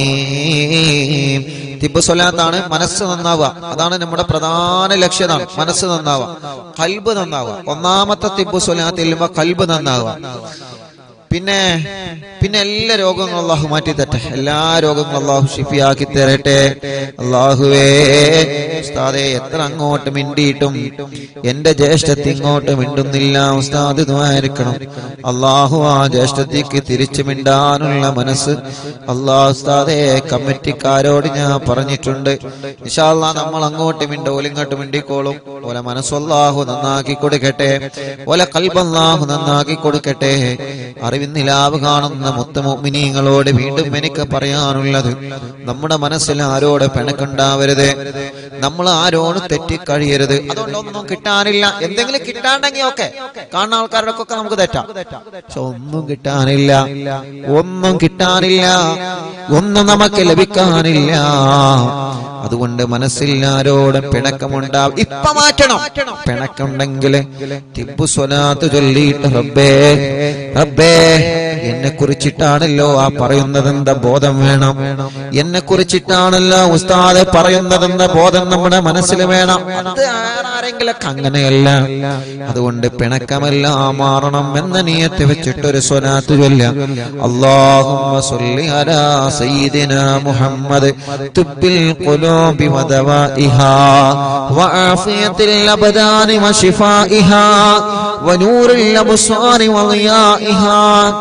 Speaker 1: റഹീം തിബ് സ്വലാത്താണ് മനസ്സ് നന്നാവുക അതാണ് നമ്മുടെ പ്രധാന ലക്ഷ്യതാണ് മനസ്സ് നന്നാവുക കൽബ് നന്നാവുക ഒന്നാമത്തെ തിബ് സ്വലാത്ത് ചെല്ലുമ്പോ കൽബ് നന്നാവുക പിന്നെ പിന്നെ എല്ലാ രോഗങ്ങളും അള്ളാഹു മാറ്റി തരട്ടെ എല്ലാ രോഗങ്ങളും അള്ളാഹു ഷിഫിയാക്കി തരട്ടെ അള്ളാഹുവേ ഉസ്താദെ എത്ര അങ്ങോട്ട് മിണ്ടിയിട്ടും എന്റെ ജ്യേഷ്ഠത്തി ഇങ്ങോട്ട് മിണ്ടുന്നില്ല ഉസ്താദ് ദ്വാരിക്കണം അള്ളാഹു ആ ജ്യേഷ്ഠത്തിക്ക് തിരിച്ചു മിണ്ടാനുള്ള മനസ്സ് അള്ളാഹു ഉസ്താദെ കമ്മിറ്റിക്കാരോട് ഞാൻ പറഞ്ഞിട്ടുണ്ട് ഇൻഷാല്ലാ നമ്മൾ അങ്ങോട്ട് മിണ്ടോ ഇങ്ങോട്ട് മിണ്ടിക്കോളും ഓല മനസ്സല്ലാഹു നന്നാക്കി കൊടുക്കട്ടെ ഓല കൽബല്ലാഹു നന്നാക്കി കൊടുക്കട്ടെ അറിവിന്നിലാവ് കാണുന്ന മുത്തമോമിനിങ്ങളോട് വീണ്ടും എനിക്ക് പറയാനുള്ളത് നമ്മുടെ മനസ്സിൽ ആരോട് പിണക്കുണ്ടാവരുത് നമ്മൾ ആരോട് തെറ്റിക്കഴിയരുത് അതുകൊണ്ട് ഒന്നും കിട്ടാനില്ല എന്തെങ്കിലും കിട്ടാണ്ടെങ്കിൽ ഓക്കെ കാണുന്ന ആൾക്കാരുടെ ഒക്കെ നമുക്ക് തെറ്റാം പക്ഷെ ഒന്നും കിട്ടാനില്ല ഒന്നും കിട്ടാനില്ല ഒന്നും നമുക്ക് ലഭിക്കാനില്ല അതുകൊണ്ട് മനസ്സിൽ ആരോടും പിണക്കമുണ്ടാവും ഇപ്പൊ മാറ്റണം പിണക്കുണ്ടെങ്കിൽ തിബു സ്വലാത്ത് ചൊല്ലിയിട്ട് റബ്ബേ റബ്ബേ എന്നെ കുറിച്ചിട്ടാണല്ലോ ആ പറയുന്നതെന്ന ബോധം വേണം എന്നെ കുറിച്ചിട്ടാണല്ലോ ഉസ്താദ് പറയുന്നതെന്ന ബോധം നമ്മുടെ മനസ്സിൽ വേണം അത് ആരെങ്കിലൊക്കെ അങ്ങനെയല്ല അതുകൊണ്ട് പിണക്കമെല്ലാം മാറണം എന്ന നീയത്ത് വെച്ചിട്ടൊരു സ്വലാത്ത് ചൊല്ല അള്ളാഹുമ്മ സ്വല്ലി അലാ സയ്യിദിന മുഹമ്മദ് തുബ്ബിൽ ഖുലൂബി വദവാഇഹാ വആഫിയത്തിൽ അബ്ദാനി വശിഫാഇഹാ വനൂറിൽ അബ്സാരി വളിയാഇഹാ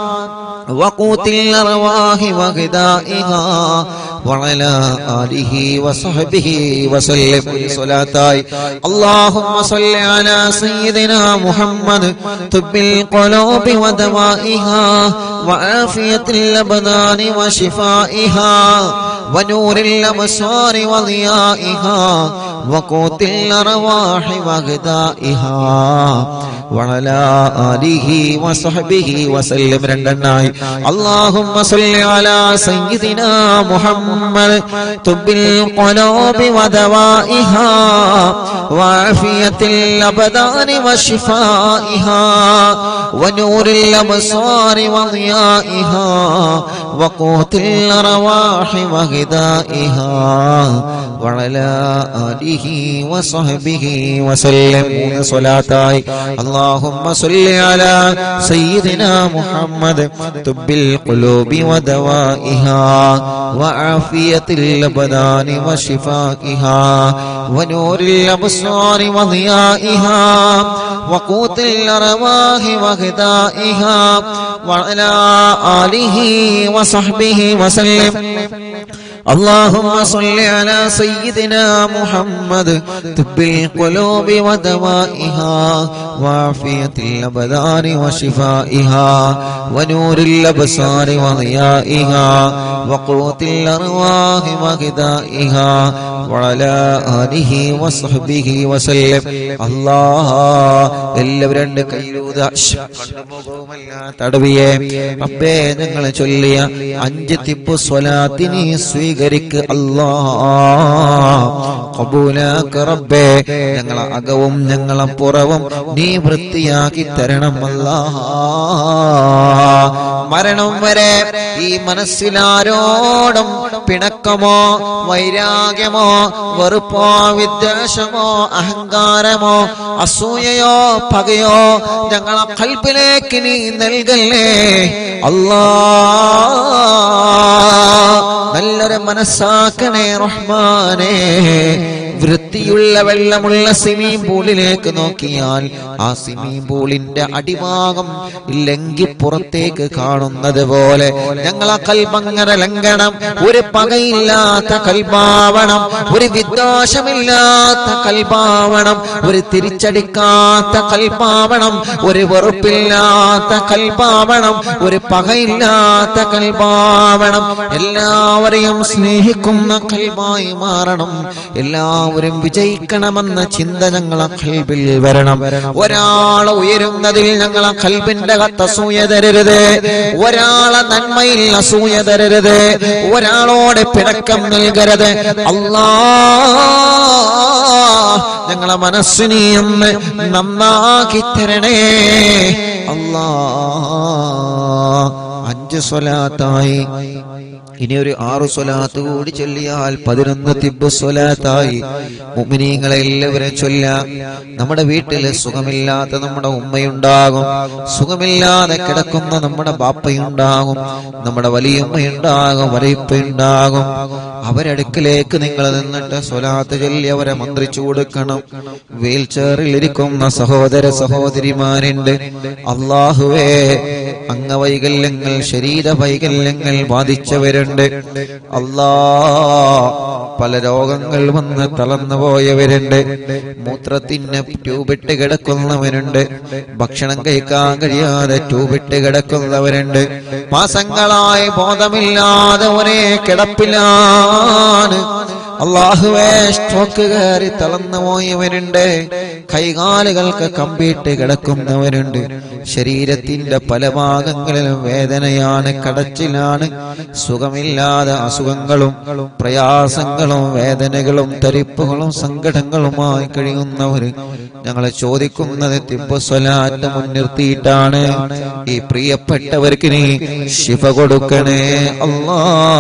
Speaker 1: وقوت الأرواح وغذائها وعلى آله وصحبه وسلم صلاة اللهم صل على سيدنا محمد طب القلوب ودوائها وعافية الأبدان وشفائها ونور الأبصار وضيائها وقوت الأرواح وغذائها وعلى آله وصحبه وسلم രണ്ടെണ്ണായി اللهم صل على سيدنا محمد طب القلوب ودوائها وعافية الأبدان وشفائها ونور الأبصار وضيائها وقوت الأرواح وغذائها وعلى آله وصحبه وسلم صلاتاي اللهم صل على سيدنا محمد طب القلوب ودوائها وعافية الأبدان وشفائها ونور الأبصار وضيائها وقوت الأرواح وغذائها وعلى آله وصحبه وسلم اللهم صل على سيدنا محمد طب القلوب ودوائها وعافية الأبدان وشفائها ونور الأبصار وضيائها وقوت الأرواح وغذائها وعلى آله وصحبه وسلم الله എല്ലാവരും രണ്ട് കയ്യിലൂത തടവിയെ റബ്ബേ ഞങ്ങൾ ചൊല്ലിയ അഞ്ച് തിപ്പു സ്വലാത്തിനി സ്വീകരിക്ക് അല്ലാ കബൂലാക്ക് റബ്ബേ ഞങ്ങളെ അകവും ഞങ്ങളെ പുറവും നീ വൃത്തിയാക്കി തരണം അല്ലാ മരണം വരെ ഈ മനസ്സിലാരോടും പിണക്കമോ വൈരാഗ്യമോ വെറുപ്പോ വിദ്വേഷമോ അഹങ്കാരമോ അസൂയയോ പകയോ ഞങ്ങളെ കൽപ്പിലേക്ക് നീ നൽകല്ലേ അല്ലാ നല്ലൊരു മനസ്സാക്കണേ റഹ്മാനേ വൃത്തിയുള്ള വെള്ളമുള്ള സ്വിമ്മിംഗ് പൂളിലേക്ക് നോക്കിയാൽ ആ സ്വിമ്മിംഗ് പൂളിന്റെ അടിഭാഗം ലംഘി പുറത്തേക്ക് കാണുന്നത് പോലെ ഞങ്ങളെ കൽബങ്ങനെ ലംഘനം ഒരു പകയില്ലാത്ത കൽഭാവണം ഒരു വിദ്വേഷമില്ലാത്ത കൽഭാവണം ഒരു തിരിച്ചടിക്കാത്ത കൽഭാവണം ഒരു വെറുപ്പില്ലാത്ത കൽഭാവണം ഒരു പകയില്ലാത്ത കൽഭാവണം എല്ലാവരെയും സ്നേഹിക്കുന്ന കൽബായി മാറണം എല്ലാവരും വിജയിക്കണമെന്ന ചിന്ത ഞങ്ങളെ കൽബിൽ വരണം ഒരാളെ ഉയരുന്നതിൽ ഞങ്ങളെ കൽബിന്റെ കത്ത് അസൂയ തരരുത് ഒരാളെ നന്മയിൽ അസൂയ തരരുത് ഒരാളോട് പിണക്കം നൽകരുത് അല്ലാ ഞങ്ങളെ മനസ്സിനെ ഒന്ന് നന്നാക്കി തരണേ അല്ലാ അഞ്ച് സ്വലാത്തായി ഇനി ഒരു ആറു സ്വലാത്ത് കൂടി ചൊല്ലിയാൽ പതിനൊന്ന് തിബ് സ്വലാത്തായി മുമിനീങ്ങളെ എല്ലാവരും ചൊല്ലാം നമ്മുടെ വീട്ടിൽ സുഖമില്ലാത്ത നമ്മുടെ ഉമ്മയുണ്ടാകും സുഖമില്ലാതെ കിടക്കുന്ന നമ്മുടെ ബാപ്പയുണ്ടാകും നമ്മുടെ വലിയമ്മയുണ്ടാകും വരയിപ്പയുണ്ടാകും അവരടുക്കിലേക്ക് നിങ്ങൾ നിന്നിട്ട് സ്വലാത്ത് ചൊല്ലി അവരെ മന്ത്രിച്ചു കൊടുക്കണം വീൽ ചെയറിൽ ഇരിക്കുന്ന സഹോദര സഹോദരിമാരുണ്ട് അള്ളാഹുവേ അംഗവൈകല്യങ്ങൾ ശരീര വൈകല്യങ്ങൾ ബാധിച്ചവരുണ്ട് അല്ലാ പല രോഗങ്ങൾ വന്ന് തളർന്നു പോയവരുണ്ട് മൂത്രത്തിന് ട്യൂബിട്ട് കിടക്കുന്നവരുണ്ട് ഭക്ഷണം കഴിക്കാൻ കഴിയാതെ ട്യൂബിട്ട് കിടക്കുന്നവരുണ്ട് മാസങ്ങളായി ബോധമില്ലാതെ ഒരേ കിടപ്പിലാണ് അള്ളാഹുവേ സ്ട്രോക്ക് കയറി തളർന്നു പോയവരുണ്ട് കൈകാലുകൾക്ക് കമ്പിയിട്ട് കിടക്കുന്നവരുണ്ട് ശരീരത്തിന്റെ പല ഭാഗങ്ങളിലും വേദനയാണ് കടച്ചിലാണ് സുഖമില്ലാതെ അസുഖങ്ങളും പ്രയാസങ്ങളും വേദനകളും തരിപ്പുകളും സങ്കടങ്ങളുമായി കഴിയുന്നവർ ഞങ്ങളെ ചോദിക്കുന്നത് തിപ്പസ്വലാറ്റ് മുൻനിർത്തിയിട്ടാണ് ഈ പ്രിയപ്പെട്ടവർക്ക് നീ ശിഫ കൊടുക്കണേ അല്ലാ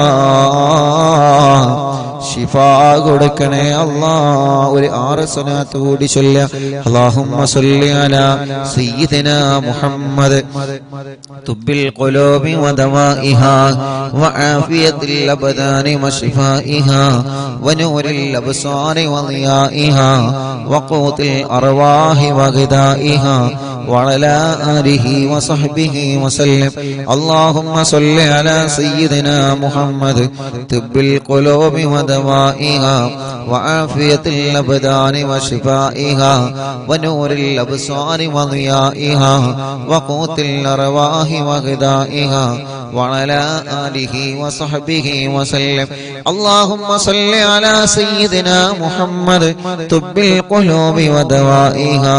Speaker 1: ശിഫ കൊടുക്കണേ അല്ലാ ഒരു ആറ് സ്വലാത്ത് കൂടി ചൊല്ല അല്ലാഹുമ്മ സ്വല്ലി അലാ സയ്യിദിനാ മുഹമ്മദ് തുബ്ബിൽ ഖുലൂബി വദവാഇഹാ വആഫിയത്തിൽ അബ്ദാനി വശിഫാഇഹാ വനൂരിൽ അബ്സാരി വളിയാഇഹാ വഖൂത്തിൽ അർവാഹി വഗദാഇഹാ وعلى آله وصحبه وسلم اللهم صل على سيدنا محمد طب القلوب ودوائها وعافية الأبدان وشفائها ونور الأبصار وضيائها وقوت الأرواح وغذائها وعلى آله وصحبه وسلم اللهم صل على سيدنا محمد طب القلوب ودوائها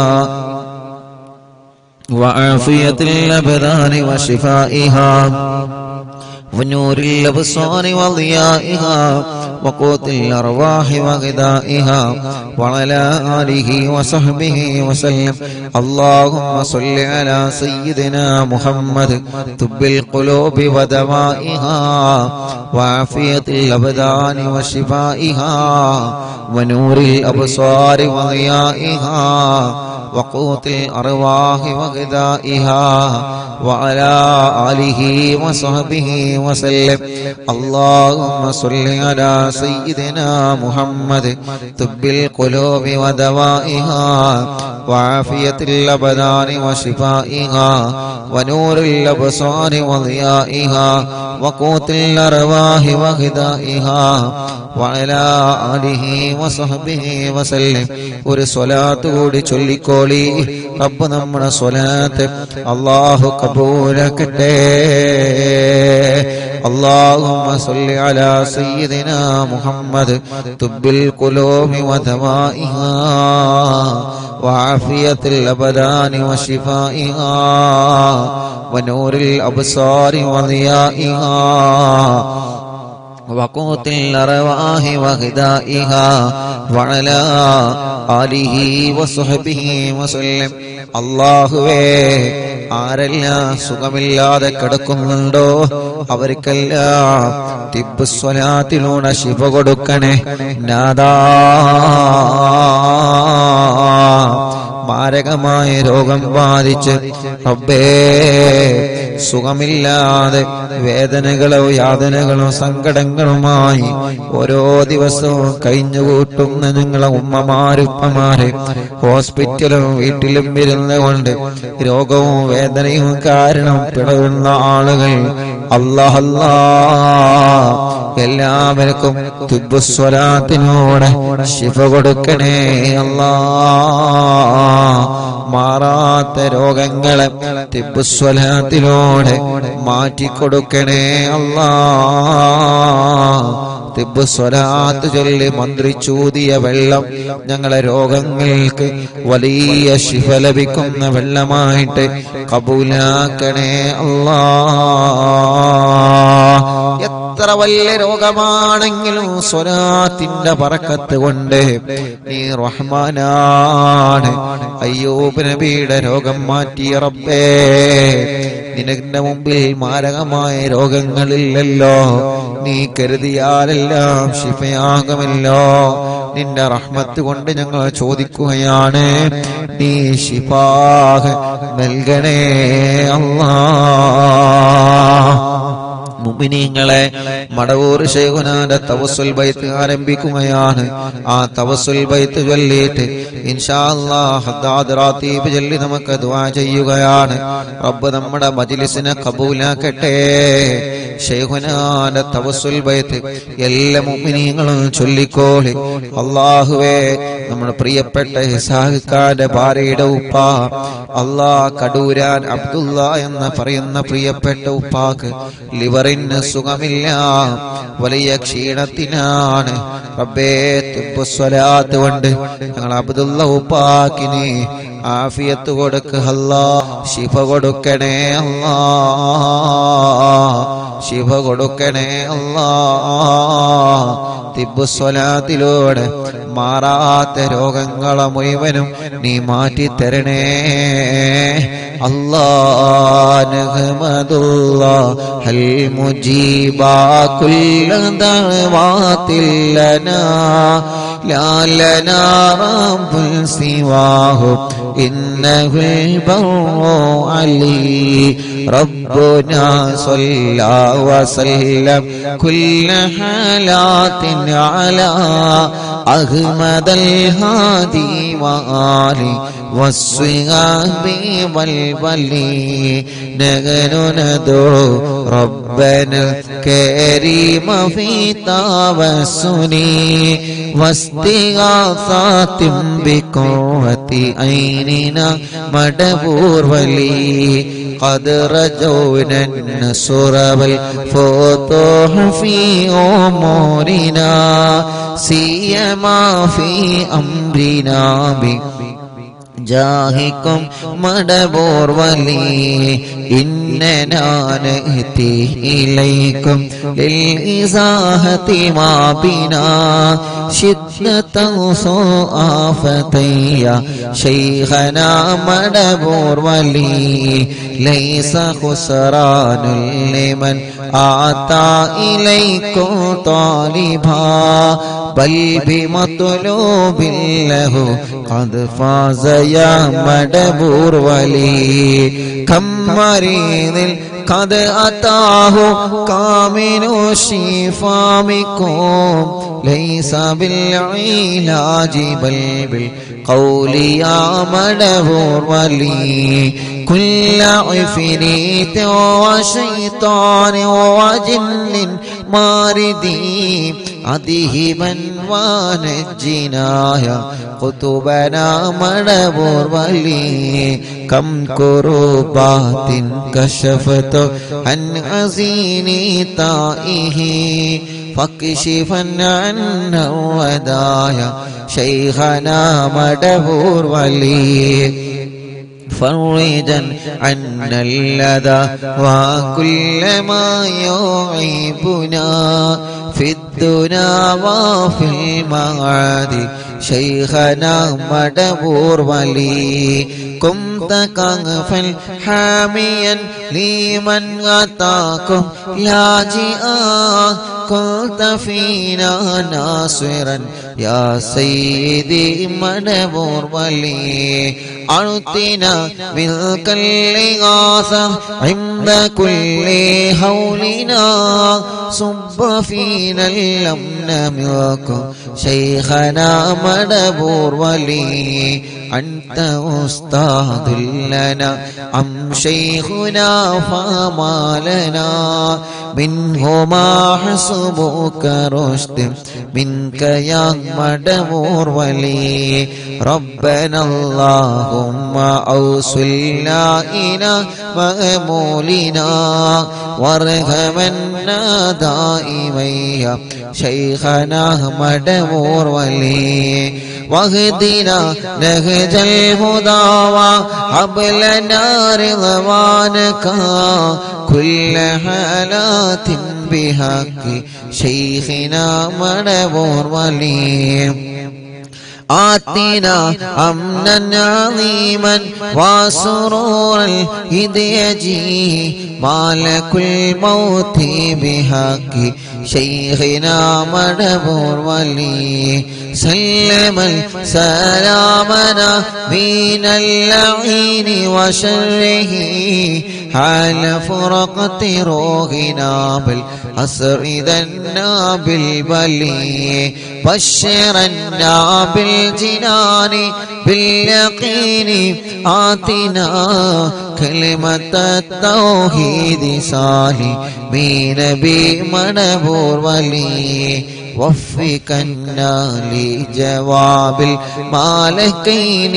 Speaker 1: وعافية الأبدان وشفائها ونور الأبصار وضيائها وقوت الأرواح وغذائها وعلى آله وصحبه وسلم اللهم صل على سيدنا محمد طب القلوب ودوائها وعافية الأبدان وشفائها ونور الأبصار وضيائها وقوت الأرواح وغذائها وعلى آله وصحبه وسلم اللهم صل على سيدنا محمد طب القلوب ودوائها وعافية الأبدان وشفائها ونور الأبصار وضيائها وقوت الأرواح وغذائها وعلى آله وصحبه وسلم ഒരു സ്വലാത്ത് കൂടി ചൊല്ലിക്കോളി റബ്ബ് നമ്മുടെ സ്വലാത്ത് അള്ളാഹു കബൂലക്കട്ടെ اللهم صل على سيدنا محمد طب القلوب ودوائها وعافية الأبدان وشفائها ونور الأبصار وضيائها وقوت الأرواح وغذائها وعلى آله وصحبه وسلم അള്ളാഹുവേ ആരെല്ലാം സുഖമില്ലാതെ കിടക്കുന്നുണ്ടോ അവർക്കെല്ലാം തിബ് സ്വലാത്തിലൂടെ ശിവ കൊടുക്കണേ നാദാ മാരകമായ രോഗം ബാധിച്ച് റബ്ബേ സുഖമില്ലാതെ വേദനകളോ യാതനകളോ സങ്കടങ്ങളുമായി ഓരോ ദിവസവും കഴിഞ്ഞുകൂട്ടുന്ന ഞങ്ങളെ ഉമ്മമാരുപ്പമാരെ ഹോസ്പിറ്റലും വീട്ടിലും ഇരുന്നുകൊണ്ട് രോഗവും വേദനയും കാരണം പിടയുന്ന ആളുകൾ അല്ലാഹല്ലാ എല്ലാവർക്കും തുബുസ്വലാത്തിനോടെ ശിഫ കൊടുക്കണേ അല്ലാ മാറാത്ത രോഗങ്ങളെ തിബുസ്വലാത്തിലൂടെ മാറ്റിക്കൊടുക്കണേ അല്ലാ തിബ് സ്വലാത്ത് ചൊല്ലി മന്ത്രിച്ചൂതിയ വെള്ളം ഞങ്ങളെ രോഗങ്ങൾക്ക് വലിയ ശിഫ ലഭിക്കുന്ന വെള്ളമായിട്ട് കബൂലാക്കണേ അല്ലാ എത്ര വലിയ രോഗമാണെങ്കിലും സ്വരാത്തിന്റെ പറക്കത്ത് കൊണ്ട് നീ റഹ്മാനാണ് അയ്യൂബ് നബിയുടെ രോഗം മാറ്റിയ റബ്ബേ നിനന്റെ മുമ്പിൽ മാരകമായ രോഗങ്ങളില്ലല്ലോ നീ കരുതിയാലെല്ലാം ശിഫയാകുമല്ലോ നിന്റെ റഹ്മത്ത് കൊണ്ട് ഞങ്ങൾ ചോദിക്കുകയാണ് നീ ശിഫാഹ് നൽകണേ അല്ലാ മുമിനീങ്ങളെ മടവൂർ ശേഖുനാന്റെ തവസുൽ ബൈത്ത് ആരംഭിക്കുകയാണ് ആ തവസുൽ ബൈത്ത് ചൊല്ലിയിട്ട് ഇൻഷാ അല്ലാഹ് ഹദ്ദാദ് റാത്തീബ് ചൊല്ലി നമുക്ക് ദുആ ചെയ്യുകയാണ് റബ്ബ് നമ്മുടെ മജ്ലിസിനെ കബൂലാക്കട്ടെ ശേഖുനാന്റെ തവസുൽ ബൈത്ത് എല്ലാ മുമിനീങ്ങളും ചൊല്ലിക്കോളി അള്ളാഹുവേ നമ്മുടെ പ്രിയപ്പെട്ട ഇസാഖാന്റെ ഭാര്യയുടെ ഉപ്പ അള്ളാ കടൂരാൻ അബ്ദുള്ള എന്ന് പറയുന്ന പ്രിയപ്പെട്ട ഉപ്പാക്ക് ലിവറിന് സുഖമില്ല വലിയ ക്ഷീണത്തിനാണ് റബ്ബേ തുബ്ബുസ്വലാത്ത് കൊണ്ട് ഞങ്ങൾ അബ്ദുള്ള ഉപ്പാക്കിന് ആഫിയത്ത് കൊടുക്ക് അല്ലാ ശിഫ കൊടുക്കണേ അല്ലാ ശിഫ കൊടുക്കണേ അല്ലാ തിബുസ്വലാത്തിലൂടെ മാറാത്ത രോഗങ്ങളെ മുഴുവനും നീ മാറ്റി തരണേ അല്ലാ നഹ്മദുല്ലാ ഹൽ മുജീബാ കുല്ല ദഅവാതിൽ ലനാ ലാ ലനാ റബ്ബുൽ സിവാഹു ഇന്നഹുൽ ബർറു അലി ربنا صلى وسلم كل حالات على أحمد الهادي وآله والصحاب والولي نحن ندعو ربنا الكريم في توسلي واستغاثات بقوة عيننا مدبور ولي قد رجونا النصر والفتوح في أمورنا سيما في أمرنا بك ജാഹിക്കും മടബോർ വലി ഇന്നനാനത്തി ഇലൈക്കും للإزاحة ما بنا شدة آفتي شيخنا مدبور ولي ليس خسران لمن آتى إليكم طالبا بل بمطلوب له قد فاز يا مدبور ولي كم مريض قد أتاه كامل الشفاء منكم ليس بالعلاج بل بالقول يا مدبور ولي كل عفريت وشيطان وجن ماردي أذهبا ونجنا يا قطبنا مدبور ولي كم كروبات كشفت عن عزين طائه فاكشفا عنا ودايا شيخنا مدبور ولي فرجا عنا اللذى وكل ما يعيبنا في الدنا وفي المعاد شيخنا مدبور ولي كنت كغفا حاميا لمن أتاكم لاجئا كنت فينا ناصرا يا سيدي منبور ولي أعطنا منك الإغاثة عند كل هولنا صب فينا الأمن منكم شيخنا مدبور ولي أنت أستاذ لنا أم شيخنا فما لنا منهما حسبك رشد منك يا مدبور ولي ربنا اللهم أوصلنا إلى مأمولنا وارحمنا دائما يا شيخنا مدبور ولي واهدنا نهج الهدى وهب لنا رضوانك كل حالات بحق شيخنا مدبور ولي آتنا أمنا عظيما وسرورا إذ يجي مالك الموت بحق شيخنا مدبور ولي سلم سلامنا من اللعين وشره حال فرقة روحنا بالأسر ذنا بالبلي بشرنا بالجنان باليقين آتنا كلمة التوحيد صالي من نبي منبور ولي وفقنا لجواب المالكين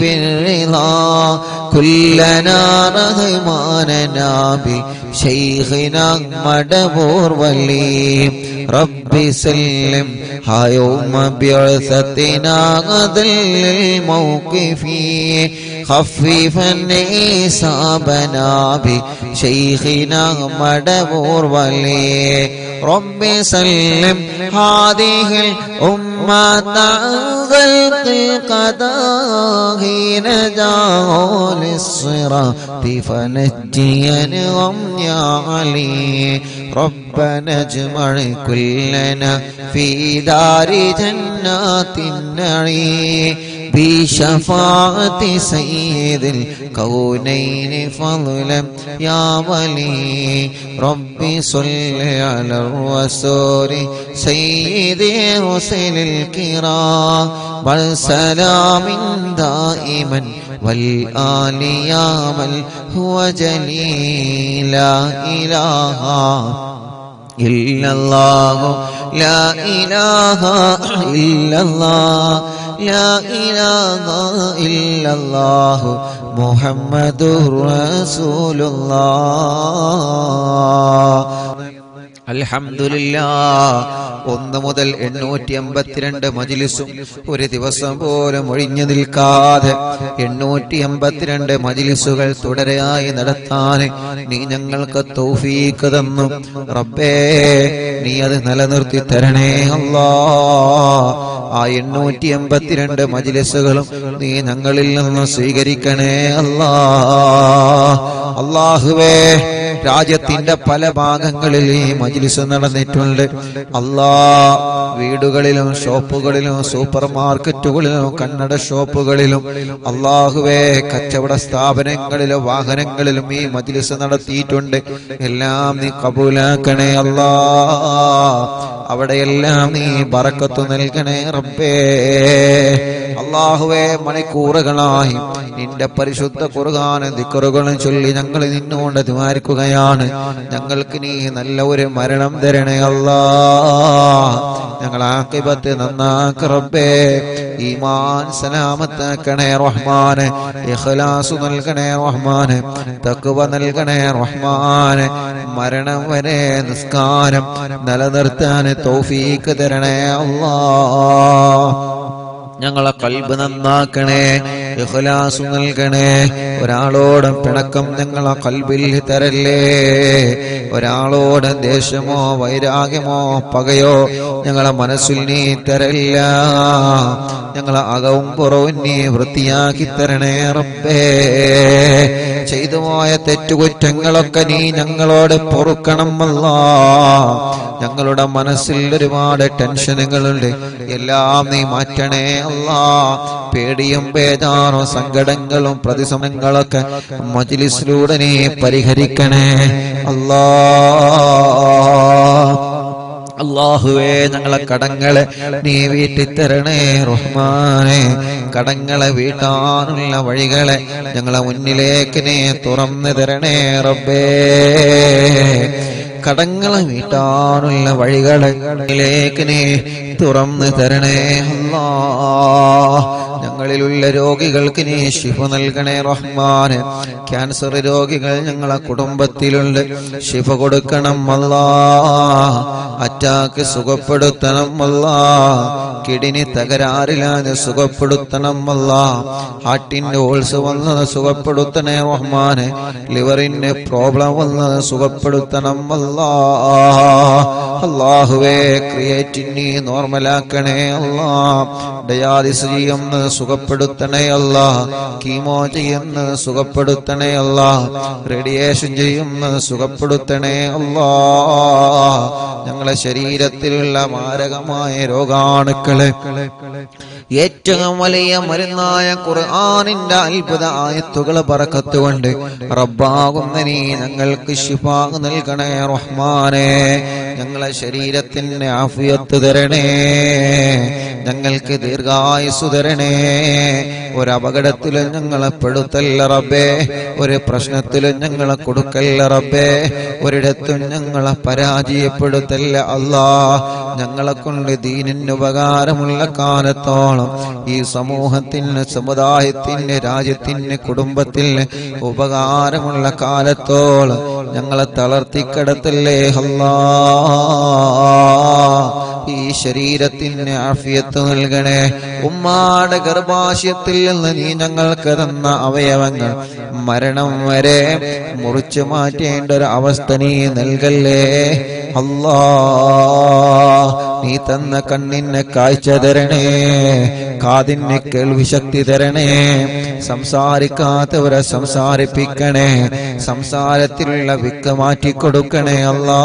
Speaker 1: بالرضا كلنا رحماننا بشيخنا مدبور ولي رب سلم ها يوم بعثتنا غدل الموقف خففا إصابنا بشيخنا مدبور ولي رب سلم هذه الأمة غلق القضاء نجاه للصراط فنجينهم يا علي ربنا اجمع كلنا في دار جنات النعيم بشفاعة سيد الكونين فضلا يا ولي ربي صل على الرسول سيد رسل الكرام بل سلام دائما والآل يا من هو جليل لا إله إلا الله لا إله إلا الله لا إله إلا الله محمد رسول الله അൽഹംദുലില്ലാ ഒന്ന് മുതൽ എണ്ണൂറ്റി അമ്പത്തിരണ്ട് മജിലിസും ഒരു ദിവസം പോലും ഒഴിഞ്ഞു നിൽക്കാതെ എണ്ണൂറ്റി അമ്പത്തിരണ്ട് മജിലിസുകൾ തുടരെയായി നടത്താൻ നീ ഞങ്ങൾക്ക് തൗഫീക്ക് തന്നു റബ്ബേ നീ അത് നിലനിർത്തി തരണേ അല്ലാ ആ എണ്ണൂറ്റി എൺപത്തിരണ്ട് മജിലിസുകളും നീ ഞങ്ങളിൽ നിന്ന് സ്വീകരിക്കണേ അല്ലാ അള്ളാഹുവേ രാജ്യത്തിന്റെ പല ഭാഗങ്ങളിൽ ഈ മജ്ലിസ് നടന്നിട്ടുണ്ട് അല്ലാ വീടുകളിലും ഷോപ്പുകളിലും സൂപ്പർ മാർക്കറ്റുകളിലും കന്നഡ ഷോപ്പുകളിലും അള്ളാഹുവേ കച്ചവട സ്ഥാപനങ്ങളിലും വാഹനങ്ങളിലും ഈ മജ്ലിസ് നടത്തിയിട്ടുണ്ട് എല്ലാം നീ കബൂലാക്കണേ അല്ലാ അവിടെയെല്ലാം നീ ബറക്കത്ത് നൽകണേ റബ്ബേ അള്ളാഹുവേ മണിക്കൂറുകളായി നിന്റെ പരിശുദ്ധ കുറുകാനും ദിക്കറുകളും ചൊല്ലി ഞങ്ങൾ നിന്നുകൊണ്ട് ദ്വാരിക്കുകയാണ് ഞങ്ങൾക്ക് നീ നല്ല ഒരു മരണം തരണേ അല്ലാ ഞങ്ങൾ ആക്കിബത്ത് നന്നാക്ക് റബ്ബേ ഈമാൻ സലാമത്താക്കണേ റഹ്മാന് ഇഖ്ലാസ് നൽകണേ റഹ്മാന് തക്വ നൽകണേ റഹ്മാന് മരണം വരെ നിസ്കാരം നിലനിർത്താൻ തൗഫീക്ക് തരണേ അല്ലാ ഞങ്ങളെ കൽബ് നന്നാക്കണേ ഇഖ്ലാസ് നൽകണേ ഒരാളോടും പിണക്കം ഞങ്ങളെ കൽബിൽ തരല്ലേ ഒരാളോട് ദേഷ്യമോ വൈരാഗ്യമോ പകയോ ഞങ്ങളെ മനസ്സിൽ നീ തരല്ല ഞങ്ങളെ അകവും പുറവും നീ വൃത്തിയാക്കി തരണേ റബ്ബേ ചെയ്തു പോയ തെറ്റുകുറ്റങ്ങളൊക്കെ നീ ഞങ്ങളോട് പൊറുക്കണം അല്ലാ ഞങ്ങളുടെ മനസ്സിൽ ഒരുപാട് ടെൻഷനുകളുണ്ട് എല്ലാം നീ മാറ്റണേ അല്ലാ പേടിയും ബേജാറും സങ്കടങ്ങളും പ്രതിസമയങ്ങളൊക്കെ മജിലിസിലൂടെ നീ പരിഹരിക്കണേ അല്ലാ അള്ളാഹുവേ ഞങ്ങളെ കടങ്ങളെ നീ വീട്ടിത്തരണേ റഹ്മാനെ കടങ്ങളെ വീട്ടാനുള്ള വഴികളെ ഞങ്ങളെ മുന്നിലേക്ക് നീ തുറന്നു തരണേ റബ്ബേ കടങ്ങളെ വീട്ടാനുള്ള വഴികളെ മുന്നിലേക്ക് നീ തുറന്നു തരണേ അല്ലാ ഞങ്ങളിലുള്ള രോഗികൾക്ക് നീ ശിഫ നൽകണേ റഹ്മാന് ക്യാൻസർ രോഗികൾ ഞങ്ങളെ കുടുംബത്തിലുണ്ട് ശിഫ കൊടുക്കണം അല്ലാ അറ്റാക്ക് സുഖപ്പെടുത്തണം അല്ലാ കിഡിനി തകരാറില്ലാതെ സുഖപ്പെടുത്തണം അല്ലാ ഹാർട്ടിന്റെ ഓൾസ് വന്നത് സുഖപ്പെടുത്തണേ റഹ്മാന് ലിവറിന് പ്രോബ്ലം വന്നത് സുഖപ്പെടുത്തണം അല്ലാ അള്ളാഹുവേ ക്രിയേറ്റിനി നോർമലാക്കണേ അല്ലാ ഡയാലിസ് ചെയ്യുന്നത് സുഖപ്പെടുത്തണേ അല്ല കീമോ ചെയ്യുന്നത് സുഖപ്പെടുത്തണേ അല്ല റേഡിയേഷൻ ചെയ്യുന്നത് സുഖപ്പെടുത്തണേ അല്ലാ ഞങ്ങളെ ശരീരത്തിലുള്ള മാരകമായ രോഗാണുക്കളെ ഏറ്റവും വലിയ മരുന്നായ ഖുർആനിന്റെ അത്ഭുത ആയത്തുകളെ പറക്കത്തുകൊണ്ട് റബ്ബാകുന്ന നീ ഞങ്ങൾക്ക് ശിഫാഗ് നൽകണേ റഹ്മാനെ ഞങ്ങളെ ശരീരത്തിന് ആഫിയത്ത് തരണേ ഞങ്ങൾക്ക് ദീർഘായുസ് തരണേ ഒരു അപകടത്തിലും ഞങ്ങളെ പെടുത്തല്ല റബ്ബേ ഒരു പ്രശ്നത്തിലും ഞങ്ങളെ കൊടുക്കല്ല റബ്ബേ ഒരിടത്തും ഞങ്ങളെ പരാജയപ്പെടുത്തല്ല അല്ലാ ഞങ്ങളെ കൊണ്ട് ദീനിന് ഉപകാരമുള്ള കാലത്തോളം ഈ സമൂഹത്തിന് സമുദായത്തിന് രാജ്യത്തിന് കുടുംബത്തിന് ഉപകാരമുള്ള കാലത്തോളം ഞങ്ങളെ തളർത്തിക്കിടത്തല്ലേ അല്ലാ ഈ ശരീരത്തിന് ആഫിയത്ത് നൽകണേ ഉമ്മാടെ ഗർഭാശയത്തിൽ നിന്ന് നീ ഞങ്ങൾക്ക് തന്ന അവയവങ്ങൾ മരണം വരെ മുറിച്ചു മാറ്റേണ്ട ഒരു അവസ്ഥ നീ നൽകല്ലേ അല്ലാ നീ തന്ന കണ്ണിന് കാഴ്ച തരണേ കാതിന് കേൾവി ശക്തി തരണേ സംസാരിക്കാത്തവരെ സംസാരിപ്പിക്കണേ സംസാരത്തിലുള്ള വിക്ക് മാറ്റിക്കൊടുക്കണേ അല്ലാ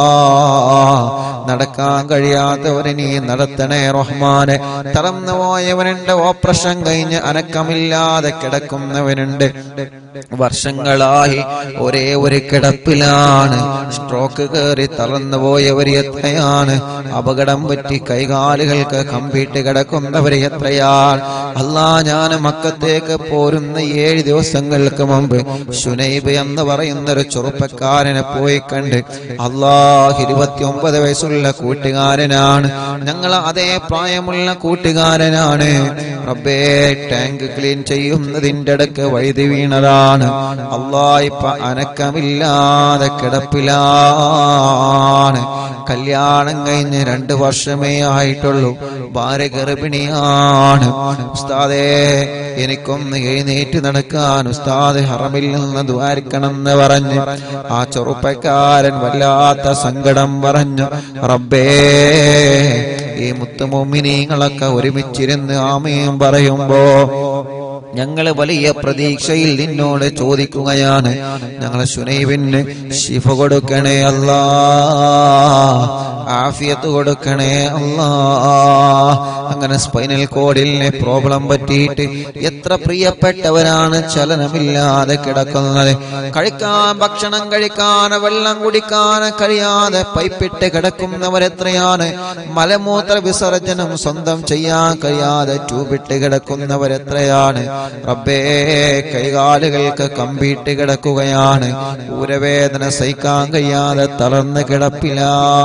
Speaker 1: നടക്കാൻ കഴിയാത്തവരെ നീ നടത്തണേ റഹ്മാനെ തളർന്നു പോയവനുണ്ട് ഓപ്പറേഷൻ കഴിഞ്ഞ് അനക്കമില്ലാതെ കിടക്കുന്നവനുണ്ട് വർഷങ്ങളായി ഒരേ ഒരു കിടപ്പിലാണ് സ്ട്രോക്ക് കയറി തളർന്നു പോയവർ എത്രയാണ് അപകടം പറ്റി കൈകാലുകൾക്ക് കമ്പിട്ട് കിടക്കുന്നവർ എത്രയാണ് അല്ലാ ഞാൻ മക്കത്തേക്ക് പോരുന്ന ഏഴ് ദിവസങ്ങൾക്ക് മുമ്പ് ശുനൈബ് എന്ന് പറയുന്ന ഒരു ചെറുപ്പക്കാരനെ പോയി കണ്ട് അള്ളാഹ് ഇരുപത്തി ഒമ്പത് വയസ്സുള്ള കൂട്ടുകാരനാണ് ഞങ്ങൾ അതേ പ്രായമുള്ള കൂട്ടുകാരനാണ് റബ്ബേ ടാങ്ക് ക്ലീൻ ചെയ്യുന്നതിന്റെ ഇടക്ക് വഴുതി വീണതാണ് അള്ളാ ഇപ്പൊ അനക്കമില്ലാതെ കിടപ്പിലാണ് കല്യാണം കഴിഞ്ഞ് രണ്ട് വർഷമേ ആയിട്ടുള്ളൂ ഭാര്യ ഗർഭിണിയാണ് ഉസ്താദേ എനിക്കൊന്ന് എഴുന്നേറ്റ് നടക്കാൻ ഉസ്താദ് ഹറമിൽ നിന്ന് ദ്വാരിക്കണം എന്ന് പറഞ്ഞ് ആ ചെറുപ്പക്കാരൻ വല്ലാത്ത സങ്കടം പറഞ്ഞു റബ്ബേ ഈ മുത്തുമൊമ്മിനീങ്ങളൊക്കെ ഒരുമിച്ചിരുന്ന് ആമയും പറയുമ്പോ ഞങ്ങൾ വലിയ പ്രതീക്ഷയിൽ നിന്നോട് ചോദിക്കുകയാണ് ഞങ്ങളെ ശുനൈവിന് ശിഫ കൊടുക്കണേ അല്ലാ ആഫിയത്ത് കൊടുക്കണേ അല്ലാ അങ്ങനെ സ്പൈനൽ കോഡിലിനെ പ്രോബ്ലം പറ്റിയിട്ട് എത്ര പ്രിയപ്പെട്ടവരാണ് ചലനമില്ലാതെ കിടക്കുന്നത് കഴിക്കാൻ ഭക്ഷണം കഴിക്കാൻ വെള്ളം കുടിക്കാൻ കഴിയാതെ പൈപ്പിട്ട് കിടക്കുന്നവരെത്രയാണ് മലമൂത്ര വിസർജനം സ്വന്തം ചെയ്യാൻ കഴിയാതെ ട്യൂബിട്ട് കിടക്കുന്നവരെത്രയാണ് റബ്ബേ കൈകാലുകൾക്ക് കമ്പിയിട്ട് കിടക്കുകയാണ് ഊരവേദന സഹിക്കാൻ കഴിയാതെ തളർന്ന് കിടപ്പില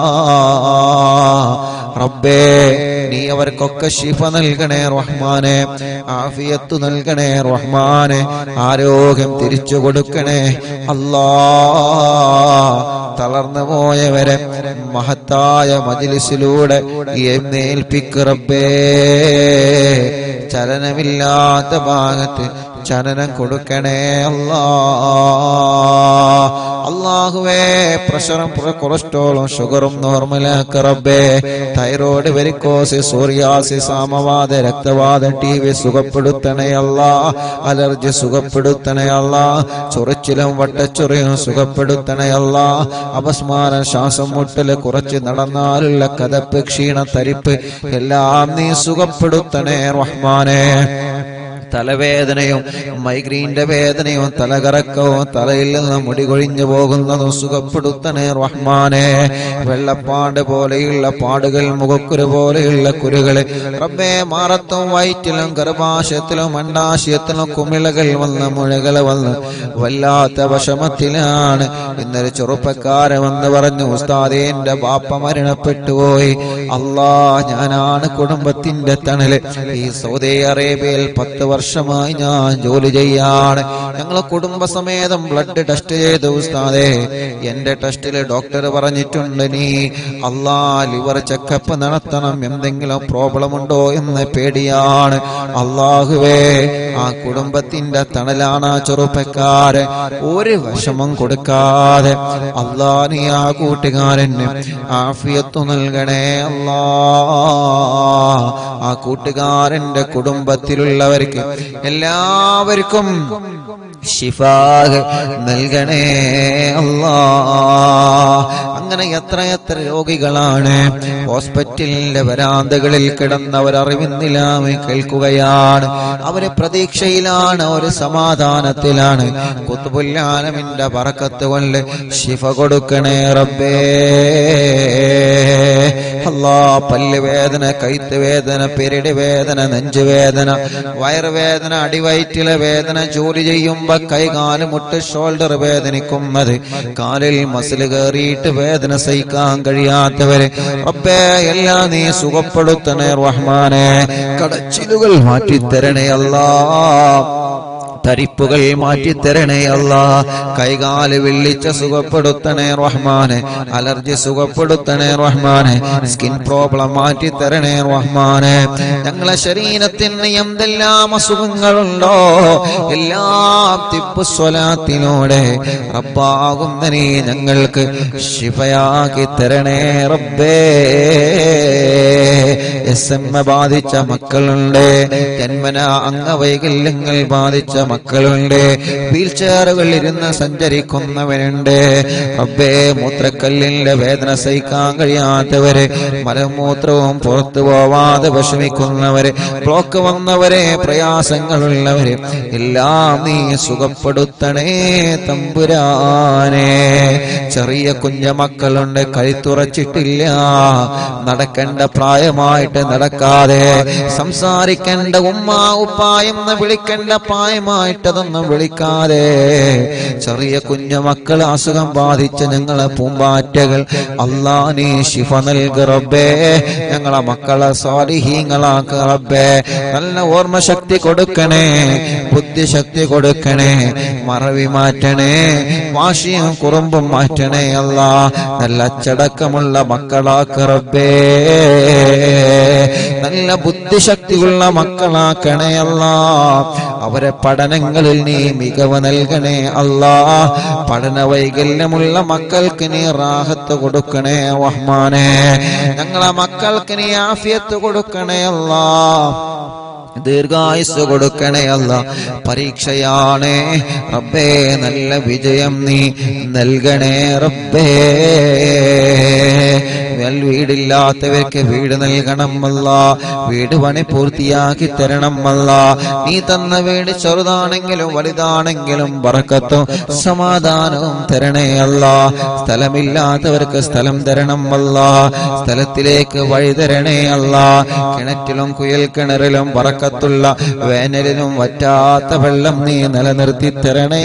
Speaker 1: റബ്ബേ നീ അവർക്കൊക്കെ ശിഫ നൽകണേ റഹ്മാനെ ആഫിയത്ത് നൽകണേ റഹ്മാനെ ആരോഗ്യം തിരിച്ചു കൊടുക്കണേ അല്ലാ തളർന്നു പോയവരെ മഹത്തായ മജിലിസിലൂടെ എഴുന്നേൽപ്പിക്ക് റബ്ബേ ചലനമില്ലാത്ത ഭാഗത്ത് ചലനം കൊടുക്കണേ അല്ലാ അള്ളാഹുവേ പ്രഷറും പ്ര- കൊളസ്ട്രോളും ഷുഗറും നോർമലാക്ക റബ്ബേ തൈറോയ്ഡ് വെരിക്കോസ് സോറിയാസിസ് സാമവാദ രക്തവാദ ടി വി സുഖപ്പെടുത്തണേ അല്ല അലർജി സുഖപ്പെടുത്തണേ അല്ല ചൊറിച്ചിലും വട്ടച്ചൊറിയും സുഖപ്പെടുത്തണേ അല്ല അപസ്മാരം ശ്വാസം മുട്ടല് കുറച്ച് നടന്നാലുള്ള കഥപ്പ് ക്ഷീണ തരിപ്പ് എല്ലാം നീ സുഖപ്പെടുത്തണേ റഹ്മാനെ തലവേദനയും മൈഗ്രീന്റെ വേദനയും തലകറക്കവും തലയിൽ നിന്ന് മുടി കൊഴിഞ്ഞു പോകുന്നതും സുഖപ്പെടുത്തണേ റഹ്മാനെ വെള്ളപ്പാട് പോലെയുള്ള പാടുകൾ മുഖക്കുരു പോലെയുള്ള കുരുകള് റബ്ബേ മാറത്തും വയറ്റിലും ഗർഭാശയത്തിലും അണ്ടാശയത്തിലും കുമിളകൾ വന്ന് മുഴകൾ വന്ന് വല്ലാത്ത വിഷമത്തിലാണ് ഇന്നലെ ചെറുപ്പക്കാരൻ വന്ന് പറഞ്ഞു ഉസ്താദേ എന്റെ ബാപ്പ മരണപ്പെട്ടു പോയി അല്ലാ ഞാനാണ് കുടുംബത്തിന്റെ തണല് ഈ സൗദി അറേബ്യയിൽ പത്ത് വർഷമായി ഞാൻ ജോലി ചെയ്യാണ് ഞങ്ങളെ കുടുംബസമേതം ബ്ലഡ് ടെസ്റ്റ് ചെയ്തു ഉസ്താദേ എന്റെ ടെസ്റ്റിൽ ഡോക്ടർ പറഞ്ഞിട്ടുണ്ട് നീ അല്ലാ ലിവർ ചെക്കപ്പ് നടത്തണം എന്തെങ്കിലും പ്രോബ്ലം ഉണ്ടോ എന്ന് പേടിയാണ് അള്ളാഹുവേ ആ കുടുംബത്തിന്റെ തണലാണ് ആ ചെറുപ്പക്കാരൻ ഒരു വിഷമം കൊടുക്കാതെ അല്ലാ നീ ആ കൂട്ടുകാരന് ആഫിയത്തു നൽകണേ അല്ലാ ആ കൂട്ടുകാരന്റെ കുടുംബത്തിലുള്ളവർക്ക് എല്ലാവർക്കും ഷിഫാഗ് നൽകണേ അല്ലാ അങ്ങനെ എത്ര എത്ര രോഗികളാണ് ഹോസ്പിറ്റലിന്റെ വരാന്തകളിൽ കിടന്നവർ അറിവിന്നില്ലാമെ കേൾക്കുകയാണ് അവര് പ്രതീക്ഷയിലാണ് ഒരു സമാധാനത്തിലാണ് കുത്തുബുല്ലാലമിന്റെ പറക്കത്ത് കൊണ്ട് ശിഫ കൊടുക്കണേ റബ്ബേ അല്ലാ പല്ല് വേദന കൈത്ത് വേദന പെരടി വേദന നെഞ്ചുവേദന വയറുവേദന അടിവയറ്റിലെ വേദന ജോലി ചെയ്യുമ്പോ കൈകാല് മുട്ട് ഷോൾഡർ വേദനിക്കുന്നത് കാലിൽ മസിൽ കയറിയിട്ട് വേദന സഹിക്കാൻ കഴിയാത്തവര് റബ്ബേ എല്ലാം നീ സുഖപ്പെടുത്തണേ റഹ്മാനെ കടച്ചിലുകൾ മാറ്റിത്തരണേ അല്ലാ തരിപ്പുകൾ മാറ്റിത്തരണേ അല്ല കൈകാല് വെള്ളിച്ച സുഖപ്പെടുത്തണേ റഹ്മാനെ അലർജി സുഖപ്പെടുത്തണേ റഹ്മാനെ സ്കിൻ പ്രോബ്ലം മാറ്റിത്തരണേ റഹ്മാനെ ഞങ്ങളെ ശരീരത്തിന് എന്തെല്ലാം അസുഖങ്ങളുണ്ടോ എല്ലാം തിപ്പു സ്വലാത്തിലൂടെ റബ്ബാകുന്ന നീ ഞങ്ങൾക്ക് ശിഫയാക്കി തരണേ റബ്ബേ എസ് എം ബാധിച്ച മക്കളുണ്ട് ജന്മന അംഗവൈകല്യങ്ങൾ ബാധിച്ച മക്കളുണ്ട് വീൽ ചെയറുകളിൽ ഇരുന്ന് സഞ്ചരിക്കുന്നവരുണ്ട് റബ്ബേ മൂത്രക്കല്ലിന്റെ വേദന സഹിക്കാൻ കഴിയാത്തവര് മലമൂത്രവും പുറത്തു പോവാതെ വിഷമിക്കുന്നവര് ബ്ലോക്ക് വന്നവരെ പ്രയാസങ്ങളുള്ളവര് എല്ലാം നീ സുഖപ്പെടുത്തണേ തമ്പുരാനെ ചെറിയ കുഞ്ഞ മക്കളുണ്ട് കഴുത്തുറച്ചിട്ടില്ല നടക്കേണ്ട പ്രായമായിട്ട് നടക്കാതെ സംസാരിക്കേണ്ട ഉമ്മ ഉപ്പ എന്ന് വിളിക്കേണ്ട പ്രായമായിട്ടതൊന്നും വിളിക്കാതെ ചെറിയ കുഞ്ഞു മക്കൾ അസുഖം ബാധിച്ച ഞങ്ങളെ പൂമ്പാറ്റകൾ അല്ലാ നീ ശിഫ നൽക റബ്ബേ ഞങ്ങളെ മക്കളെ സ്വാലിഹീങ്ങളാക്ക റബ്ബേ നല്ല ഓർമ്മശക്തി കൊടുക്കണേ ബുദ്ധിശക്തി കൊടുക്കണേ മറവി മാറ്റണേ വാശിയും കുറുമ്പും മാറ്റണേ അല്ല നല്ല അച്ചടക്കമുള്ള മക്കളാക്ക റബ്ബേ നല്ല ബുദ്ധിശക്തിയുള്ള മക്കളാക്കണേ അല്ല അവരെ പഠനങ്ങളിൽ നീ മികവ് നൽകണേ അല്ലാ പഠന വൈകല്യമുള്ള മക്കൾക്ക് നീ റാഹത്ത് കൊടുക്കണേ റഹ്മാനെ ഞങ്ങളെ മക്കൾക്ക് നീ ആഫിയത്ത് കൊടുക്കണേ അല്ലാ ദീർഘായുസ് കൊടുക്കണേ അല്ല പരീക്ഷയാണ് റബ്ബേ നല്ല വിജയം നീ നൽകണേ റബ്ബേ വെൽ വീടില്ലാത്തവർക്ക് വീട് നൽകണം അല്ല വീട് പണി പൂർത്തിയാക്കി തരണം അല്ല നീ തന്ന വീട് ചെറുതാണെങ്കിലും വലുതാണെങ്കിലും ബറക്കത്തും സമാധാനവും തരണേ അല്ല സ്ഥലമില്ലാത്തവർക്ക് സ്ഥലം തരണം അല്ല സ്ഥലത്തിലേക്ക് വഴി തരണേ അല്ല കിണറ്റിലും കുയൽ കിണറിലും ബറക്കത്തുള്ള വേനലിനും വറ്റാത്ത വെള്ളം നീ നിലനിർത്തി തരണേ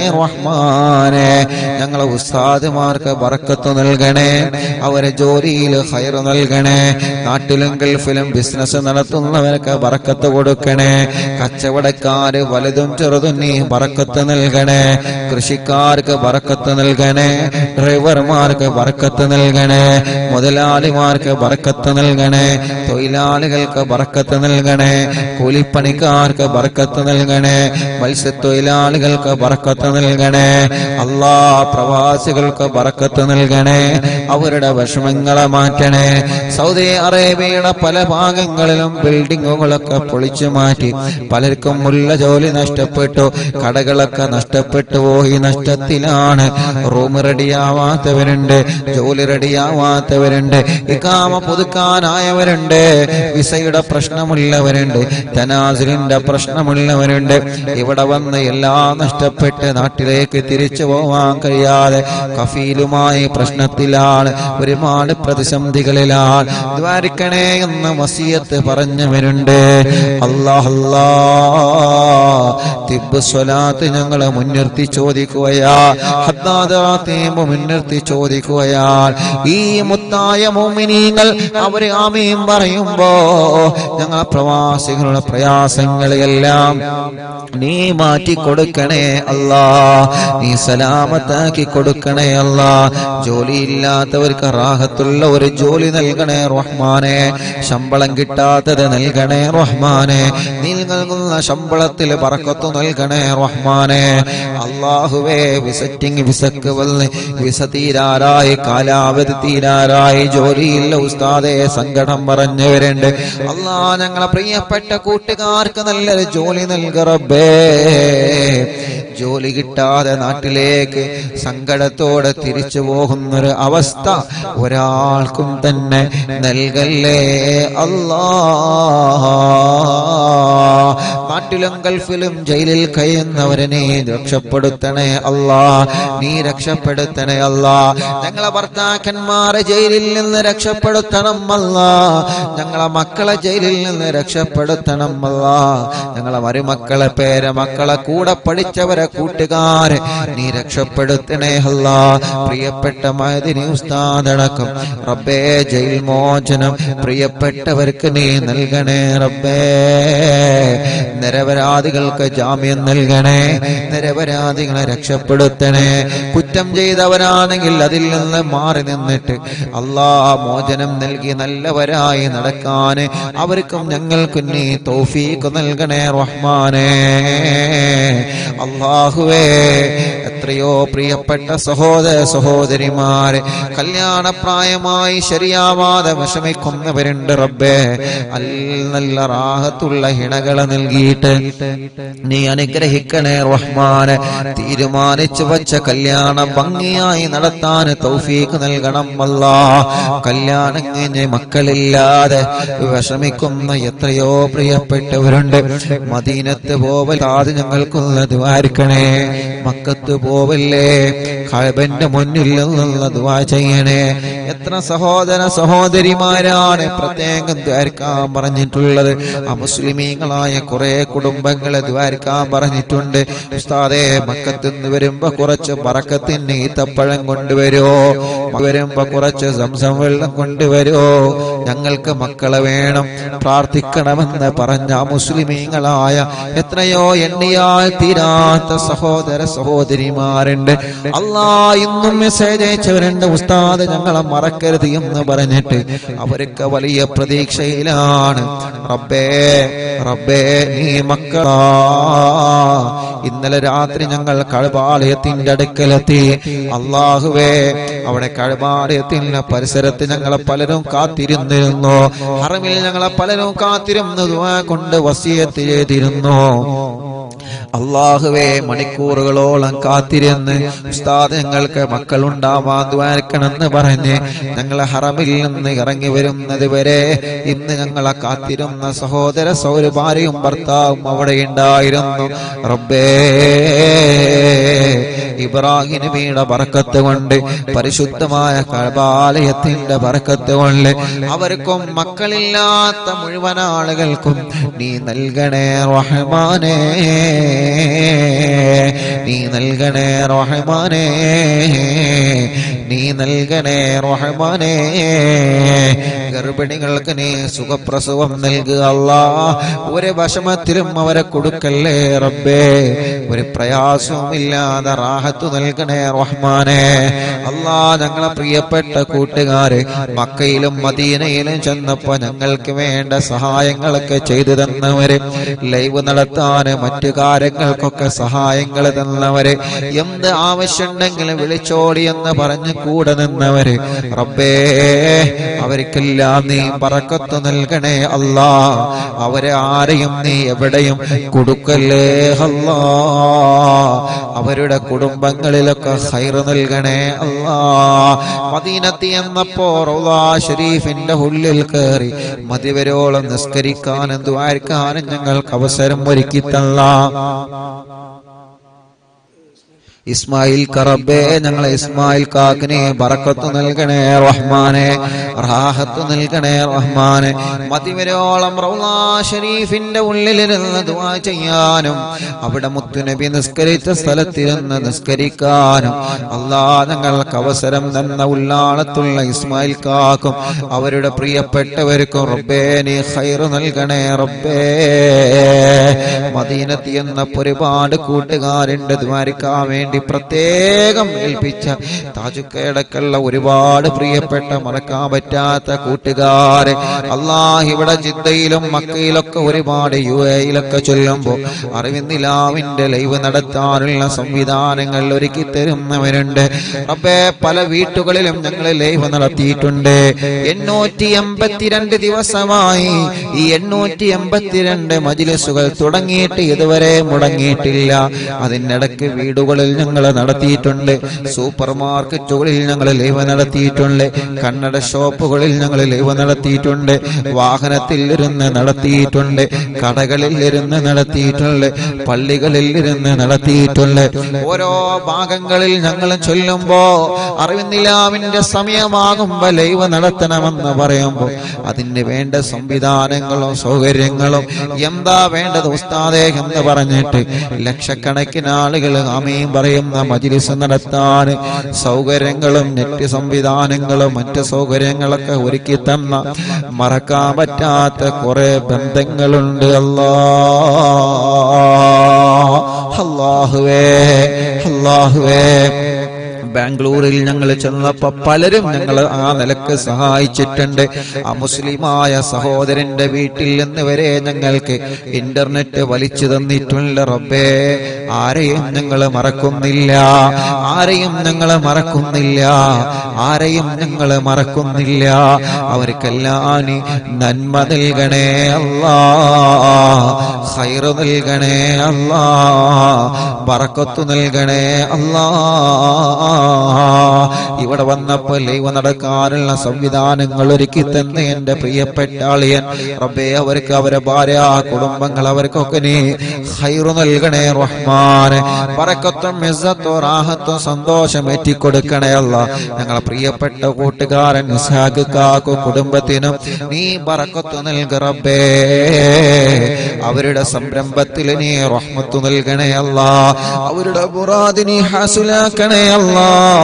Speaker 1: റഹ്മാനെ ഞങ്ങളെ ഉസ്താദുമാർക്ക് ബറക്കത്ത് നൽകണേ അവരെ ജോലിയിൽ ഹൈർ നൽകണേ നൽകണേ നാട്ടിലും ഗൾഫിലും ബിസിനസ് നടത്തുന്നവർക്ക് ബറക്കത്ത് കൊടുക്കണേ കച്ചവടക്കാര് വലുതും ചെറുതും നീ ബറക്കത്ത് നൽകണേ കൃഷിക്കാർക്ക് ബറക്കത്ത് നൽകണേ ഡ്രൈവർമാർക്ക് ബറക്കത്ത് നൽകണേ മുതലാളിമാർക്ക് ബറക്കത്ത് നൽകണേ തൊഴിലാളികൾക്ക് ബറക്കത്ത് നൽകണേ കൂലിപ്പണിക്കാർക്ക് ബറക്കത്ത് നൽകണേ മത്സ്യത്തൊഴിലാളികൾക്ക് ബറക്കത്ത് നൽകണേ അല്ലാ പ്രവാസികൾക്ക് ബറക്കത്ത് നൽകണേ അവരുടെ വിഷമങ്ങളെ മാറ്റണേ സൗദി അറേബ്യയുടെ പല ഭാഗങ്ങളിലും ബിൽഡിങ്ങുകളൊക്കെ പൊളിച്ചു മാറ്റി പലർക്കും ഉള്ള ജോലി നഷ്ടപ്പെട്ടു കടകളൊക്കെ നഷ്ടപ്പെട്ടു പോയി നഷ്ടത്തിലാണ് റൂം റെഡിയാവാത്തവരുണ്ട് ജോലി റെഡിയാവാത്തവരുണ്ട് ഇക്കാമ പുതുക്കാനായവരുണ്ട് വിസയുടെ പ്രശ്നമുള്ളവരുണ്ട് തനാസിലിന്റെ പ്രശ്നമുള്ളവരുണ്ട് ഇവിടെ വന്ന് എല്ലാം നഷ്ടപ്പെട്ട് നാട്ടിലേക്ക് തിരിച്ചു പോവാൻ കഴിയാതെ കഫീലുമായി പ്രശ്നത്തിലാണ് ഒരുപാട് പ്രതിസന്ധികളിലാണ് ദ്വാരിക്കണേ എന്ന വസിയത്ത് പറഞ്ഞവരുണ്ട് അല്ലാഹല്ലാ തിബ് സ്വലാത്ത് ഞങ്ങളെ മുൻനിർത്തി ചോദിക്കുകയാ ഹദ്ദാദാത്തീമ്പ് മുൻനിർത്തി ചോദിക്കുകയാ ഈ മുത്തായ മോമിനീങ്ങൾ അവര് ആമയും പറയുമ്പോ ഞങ്ങളെ പ്രവാസികളുടെ പ്രയാസങ്ങളെല്ലാം നീ മാറ്റി കൊടുക്കണേ അല്ലാ നീ സലാമത്താക്കി കൊടുക്കണേ അല്ലാ ജോലിയില്ലാത്തവർക്ക് റാഹത്തുള്ള ഒരു ജോലി നൽകണേ റഹ്മാനെ ശമ്പളം കിട്ടാത്തത് നൽകണേ റഹ്മാനെ നീ നൽകുന്ന ശമ്പളത്തിൽ പറക്കത്തു നൽകണേ റഹ്മാനെ അള്ളാഹുവേ വിസിറ്റിംഗ് വിസക്ക് വന്ന് വിസ തീരാറായി കാലാവധി തീരാറായി ജോലിയില്ല ഉസ്താദെ സങ്കടം പറഞ്ഞവരുണ്ട് അല്ലാ ഞങ്ങളെ പ്രിയപ്പെട്ട കൂട്ടുകാർക്ക് നല്ലൊരു ജോലി നൽകറബേ ജോലി കിട്ടാതെ നാട്ടിലേക്ക് സങ്കടത്തോടെ തിരിച്ചു പോകുന്നൊരു അവസ്ഥ ഒരാൾക്കും തന്നെ നൽകല്ലേ അല്ലാ നാട്ടിലും ഗൾഫിലും ജയിലിൽ കഴിയുന്നവരെ നീ രക്ഷപ്പെടുത്തണേ അല്ലാ നീ രക്ഷപ്പെടുത്തണേ അല്ലാ ഞങ്ങളെ ഭർത്താക്കന്മാരെ ജയിലിൽ നിന്ന് രക്ഷപ്പെടുത്തണം അല്ലാ ഞങ്ങളെ മക്കളെ ജയിലിൽ നിന്ന് രക്ഷപ്പെടുത്തണം അല്ലാ ഞങ്ങളെ മരുമക്കളെ പേരെ മക്കളെ കൂടെ പഠിച്ചവരെ കൂട്ടുകാരെ നീ രക്ഷപ്പെടുത്തണേ അല്ലാ പ്രിയപ്പെട്ട മഹദിനി ഉസ്താദടക്കം റബ്ബേ ജയിൽ മോചനം പ്രിയപ്പെട്ടവർക്ക് നീ നൽകണേ റബ്ബേ നിരപരാധികൾക്ക് ജാമ്യം നൽകണേ നിരപരാധികളെ രക്ഷപ്പെടുത്തണേ കുറ്റം ചെയ്തവരാണെങ്കിൽ അതിൽ നിന്ന് മാറി നിന്നിട്ട് അല്ലാ മോചനം നൽകി നല്ലവരായി നടക്കാൻ അവർക്കും ഞങ്ങൾക്കും നീ തൗഫീഖ് നൽകണേ റഹ്മാനേ അള്ളാഹുവേ എത്രയോ പ്രിയപ്പെട്ട സഹോദര സഹോദരിമാരെ കല്യാണപ്രായമായി ശരിയാവാതെ വിഷമിക്കുന്നവരുണ്ട് റബ്ബേ അൽ നല്ല റാഹത്തുള്ള ഹിണകളെ നൽകിയിട്ട് നീ അനുഗ്രഹിക്കണേ റഹ്മാന് തീരുമാനിച്ചു വച്ച കല്യാണം ഭംഗിയായി നടത്താൻ തൗഫീഖ് നൽകണം അല്ലാ കല്യാണം കഴിഞ്ഞ് മക്കളില്ലാതെ വിഷമിക്കുന്ന എത്രയോ പ്രിയപ്പെട്ടവരുണ്ട് മദീനത്ത് പോവലാതെ ഞങ്ങൾക്കുള്ള ദ്വാരിക്കണേ മക്കത്ത് പോവല്ലേ കഴബന്റെ മുന്നിൽ നിന്നുള്ള ദ്വാ ചെയ്യണേ എത്ര സഹോദര സഹോദരിമാരാണ് പ്രത്യേകം ദ്വാരിക്കാൻ പറഞ്ഞിട്ടുള്ളത് ആ മുസ്ലിമീങ്ങളായ കുറെ കുടുംബങ്ങളെ ദ്വാരിക്കാൻ പറഞ്ഞിട്ടുണ്ട് ഉസ്താദേ മക്കത്ത് നിന്ന് വരുമ്പോ കുറച്ച് പറക്കത്തിന് ഈത്തപ്പഴം കൊണ്ടുവരുമോ വരുമ്പോ കുറച്ച് സംസം വെള്ളം കൊണ്ടുവരുമോ ഞങ്ങൾക്ക് മക്കളെ വേണം പ്രാർത്ഥിക്കണമെന്ന് പറഞ്ഞ ആ മുസ്ലിമീങ്ങളായ എത്രയോ എണ്ണിയാൽ തീരാത്ത സഹോദര സഹോദരിമാരുണ്ട് അല്ലാ ഇന്നും മെസ്സേജ് അയച്ചവരുണ്ട് ഉസ്താദ് ഞങ്ങളെ മറക്കരുത് എന്ന് പറഞ്ഞിട്ട് അവരൊക്കെ വലിയ പ്രതീക്ഷയിലാണ് റബ്ബേ റബ്ബേ നീ മക്കളാ ഇന്നലെ രാത്രി ഞങ്ങൾ കഴുപാലയത്തിന്റെ അടുക്കലെത്തി അള്ളാഹുവേ അവിടെ കഴുപാലയത്തിന്റെ പരിസരത്ത് ഞങ്ങളെ പലരും കാത്തിരുന്നിരുന്നു ഹറമിൽ ഞങ്ങളെ പലരും കാത്തിരുന്നു ദുആ കൊണ്ട് വസിയത്ത് ചെയ്തിരുന്നു അള്ളാഹുവേ മണിക്കൂറുകളോളം കാത്തിരുന്ന് ഉസ്താദ് ഞങ്ങൾക്ക് മക്കളുണ്ടാവാൻ ദ്വാരക്കണമെന്ന് പറഞ്ഞ് ഞങ്ങളെ ഹറമിൽ നിന്ന് ഇറങ്ങി വരുന്നത് വരെ ഇന്ന് ഞങ്ങളെ കാത്തിരുന്ന സഹോദര സൗരഭാര്യയും ഭർത്താവും അവിടെ ഉണ്ടായിരുന്നു റബ്ബേ ഇബ്രാഹിം നബിയുടെ ബറക്കത്ത് കൊണ്ട് പരിശുദ്ധമായ കഴബാലയത്തിന്റെ ബറക്കത്ത് കൊണ്ട് അവർക്കും മക്കളില്ലാത്ത മുഴുവൻ ആളുകൾക്കും നീ നൽകണേ റഹ്മാനേ നീ നൽകണേ റഹ്മാനേ നീ നൽകണേ റഹ്മാനേ ഗർഭിണികൾക്ക് നീ സുഖപ്രസവം നൽകുക അല്ലാ ഒരു വിഷമത്തിലും അവരെ കൊടുക്കല്ലേ റബ്ബേ ഒരു പ്രയാസവും ഇല്ലാതെ റാഹത്ത് നൽകണേ റഹ്മാനെ അല്ലാ ഞങ്ങളെ പ്രിയപ്പെട്ട കൂട്ടുകാര് മക്കയിലും മദീനയിലും ചെന്നപ്പോ ഞങ്ങൾക്ക് വേണ്ട സഹായങ്ങളൊക്കെ ചെയ്തു തന്നവര് ലൈവ് നടത്താന് മറ്റു കാര്യങ്ങൾക്കൊക്കെ സഹായങ്ങൾ തന്നവര് എന്ത് ആവശ്യമുണ്ടെങ്കിലും വിളിച്ചോടി എന്ന് പറഞ്ഞ് കൂടെ നിന്നവര് റബ്ബേ അവർക്കെല്ലാം നീ പറക്കത്ത് നൽകണേ അല്ലാ അവരെ ആരെയും നീ എവിടെയും കൊടുക്കല്ലേ അല്ലാ അവരുടെ കുടുംബങ്ങളിലൊക്കെ ഹൈറ് നൽകണേ അല്ലാ മദീനത്തി എന്നപ്പോ റൗലാ ഷരീഫിന്റെ ഉള്ളിൽ കയറി മതിവരോളം നിസ്കരിക്കാനും ദ്വാരിക്കാനും ഞങ്ങൾക്ക് അവസരം ഒരുക്കി തള്ള ഇസ്മായിൽ കറബേ ഞങ്ങളെ ഇസ്മായിൽ കാക്കിനെ ബറക്കത്ത് നൽകണേ റഹ്മാനെ റാഹത്ത് നൽകണേ റഹ്മാനെ മതിവരോളം റൗലാ ഷരീഫിന്റെ ഉള്ളിലിരുന്ന് ദുആ ചെയ്യാനും അവിടെ മുത്തുനബി നിസ്കരിച്ച സ്ഥലത്തിരുന്ന് നിസ്കരിക്കാനും അല്ലാ ഞങ്ങൾക്ക് അവസരം തന്ന ഉള്ളാളത്തുള്ള ഇസ്മായിൽ കാക്കും അവരുടെ പ്രിയപ്പെട്ടവർക്കും റബ്ബേ നീ ഖൈറ് നൽകണേ റബ്ബേ മദീനത്തി എന്നപ്പോ ഒരുപാട് കൂട്ടുകാരുണ്ട് ദ്വാരിക്കാൻ വേണ്ടി പ്രത്യേകം ഏൽപ്പിച്ച താജുക്കയടക്കുള്ള ഒരുപാട് പ്രിയപ്പെട്ട മറക്കാൻ പറ്റാത്ത കൂട്ടുകാരെ അള്ളാഹ് ഇവിടെ ജിദ്ദയിലും മക്കയിലൊക്കെ ഒരുപാട് യു എയിലൊക്കെ ചൊല്ലുമ്പോ അറിവിന്ദിലാവിന്റെ ലൈവ് നടത്താനുള്ള സംവിധാനങ്ങൾ ഒരുക്കി തരുന്നവരുണ്ട് റബ്ബേ പല വീട്ടുകളിലും ഞങ്ങൾ ലൈവ് നടത്തിയിട്ടുണ്ട് എണ്ണൂറ്റി എൺപത്തിരണ്ട് ദിവസമായി ഈ എണ്ണൂറ്റി എൺപത്തിരണ്ട് മജിലിസുകൾ തുടങ്ങിയിട്ട് ഇതുവരെ മുടങ്ങിയിട്ടില്ല അതിനിടയ്ക്ക് വീടുകളിൽ ഞങ്ങൾ നടത്തിയിട്ടുണ്ട് സൂപ്പർ മാർക്കറ്റുകളിൽ ഞങ്ങൾ ലൈവ് നടത്തിയിട്ടുണ്ട് കണ്ണട ഷോപ്പുകളിൽ ഞങ്ങൾ ലൈവ് നടത്തിയിട്ടുണ്ട് വാഹനത്തിൽ ഇരുന്ന് നടത്തിയിട്ടുണ്ട് കടകളിൽ ഇരുന്ന് നടത്തിയിട്ടുണ്ട് പള്ളികളിൽ ഇരുന്ന് നടത്തിയിട്ടുണ്ട് ഓരോ ഭാഗങ്ങളിൽ ഞങ്ങൾ ചൊല്ലുമ്പോ അറിവിന്ദിലാവിന്റെ സമയമാകുമ്പോ ലൈവ് നടത്തണമെന്ന് പറയുമ്പോൾ അതിന് വേണ്ട സംവിധാനങ്ങളും സൗകര്യങ്ങളും എന്താ വേണ്ടത് ഉസ്താദേ എന്ന് പറഞ്ഞിട്ട് ലക്ഷക്കണക്കിന് ആളുകൾ ആമയും പറയുന്ന മജിലിസ് നടത്താൻ സൗകര്യങ്ങളും നെറ്റ് സംവിധാനങ്ങളും മറ്റ് സൗകര്യങ്ങളൊക്കെ ഒരുക്കി തന്ന മറക്കാൻ പറ്റാത്ത കുറെ ബന്ധങ്ങളുണ്ട് അല്ലാ അല്ലാഹുവേ അല്ലാഹുവേ ബാംഗ്ലൂരിൽ ഞങ്ങൾ ചെന്നപ്പോ പലരും ഞങ്ങൾ ആ നിലക്ക് സഹായിച്ചിട്ടുണ്ട് ആ മുസ്ലിമായ സഹോദരന്റെ വീട്ടിൽ നിന്ന് വരെ ഞങ്ങൾക്ക് ഇന്റർനെറ്റ് വലിച്ചു തന്നിട്ടുണ്ട് റബ്ബേ ആരെയും ഞങ്ങൾ മറക്കുന്നില്ല ആരെയും ഞങ്ങൾ മറക്കുന്നില്ല ആരെയും ഞങ്ങൾ മറക്കുന്നില്ല അവർക്കെല്ലാം നീ നന്മ നൽകണേ അല്ലാ ഖൈറ് നൽകണേ അല്ലാ ബറക്കത്ത് നൽകണേ അല്ലാ ഇവിടെ വന്നപ്പോൾ ലൈവ് നടക്കാനുള്ള സംവിധാനങ്ങൾ ഒരുക്കി തന്നെ എന്റെ പ്രിയപ്പെട്ട ആളിയൻ റബ്ബേ അവർക്ക് അവരെ ഭാര്യ കുടുംബങ്ങൾ അവർക്കൊക്കെ നീ ഹൈറു നൽകണേ റഹ്മാനെ പറക്കത്തും ഇസ്സത്തും റാഹത്തും സന്തോഷം ഏറ്റിക്കൊടുക്കണേ അല്ല ഞങ്ങളെ പ്രിയപ്പെട്ട കൂട്ടുകാരൻ ഇസാഖ് കാക്കു കുടുംബത്തിനും നീ ബറക്കത്ത് നൽക റബ്ബേ അവരുടെ സംരംഭത്തിൽ നീ റഹ്മത്ത് നൽകണേ അല്ല അവരുടെ മുറാദ് നീ ഹാസുലാക്കണേ അല്ല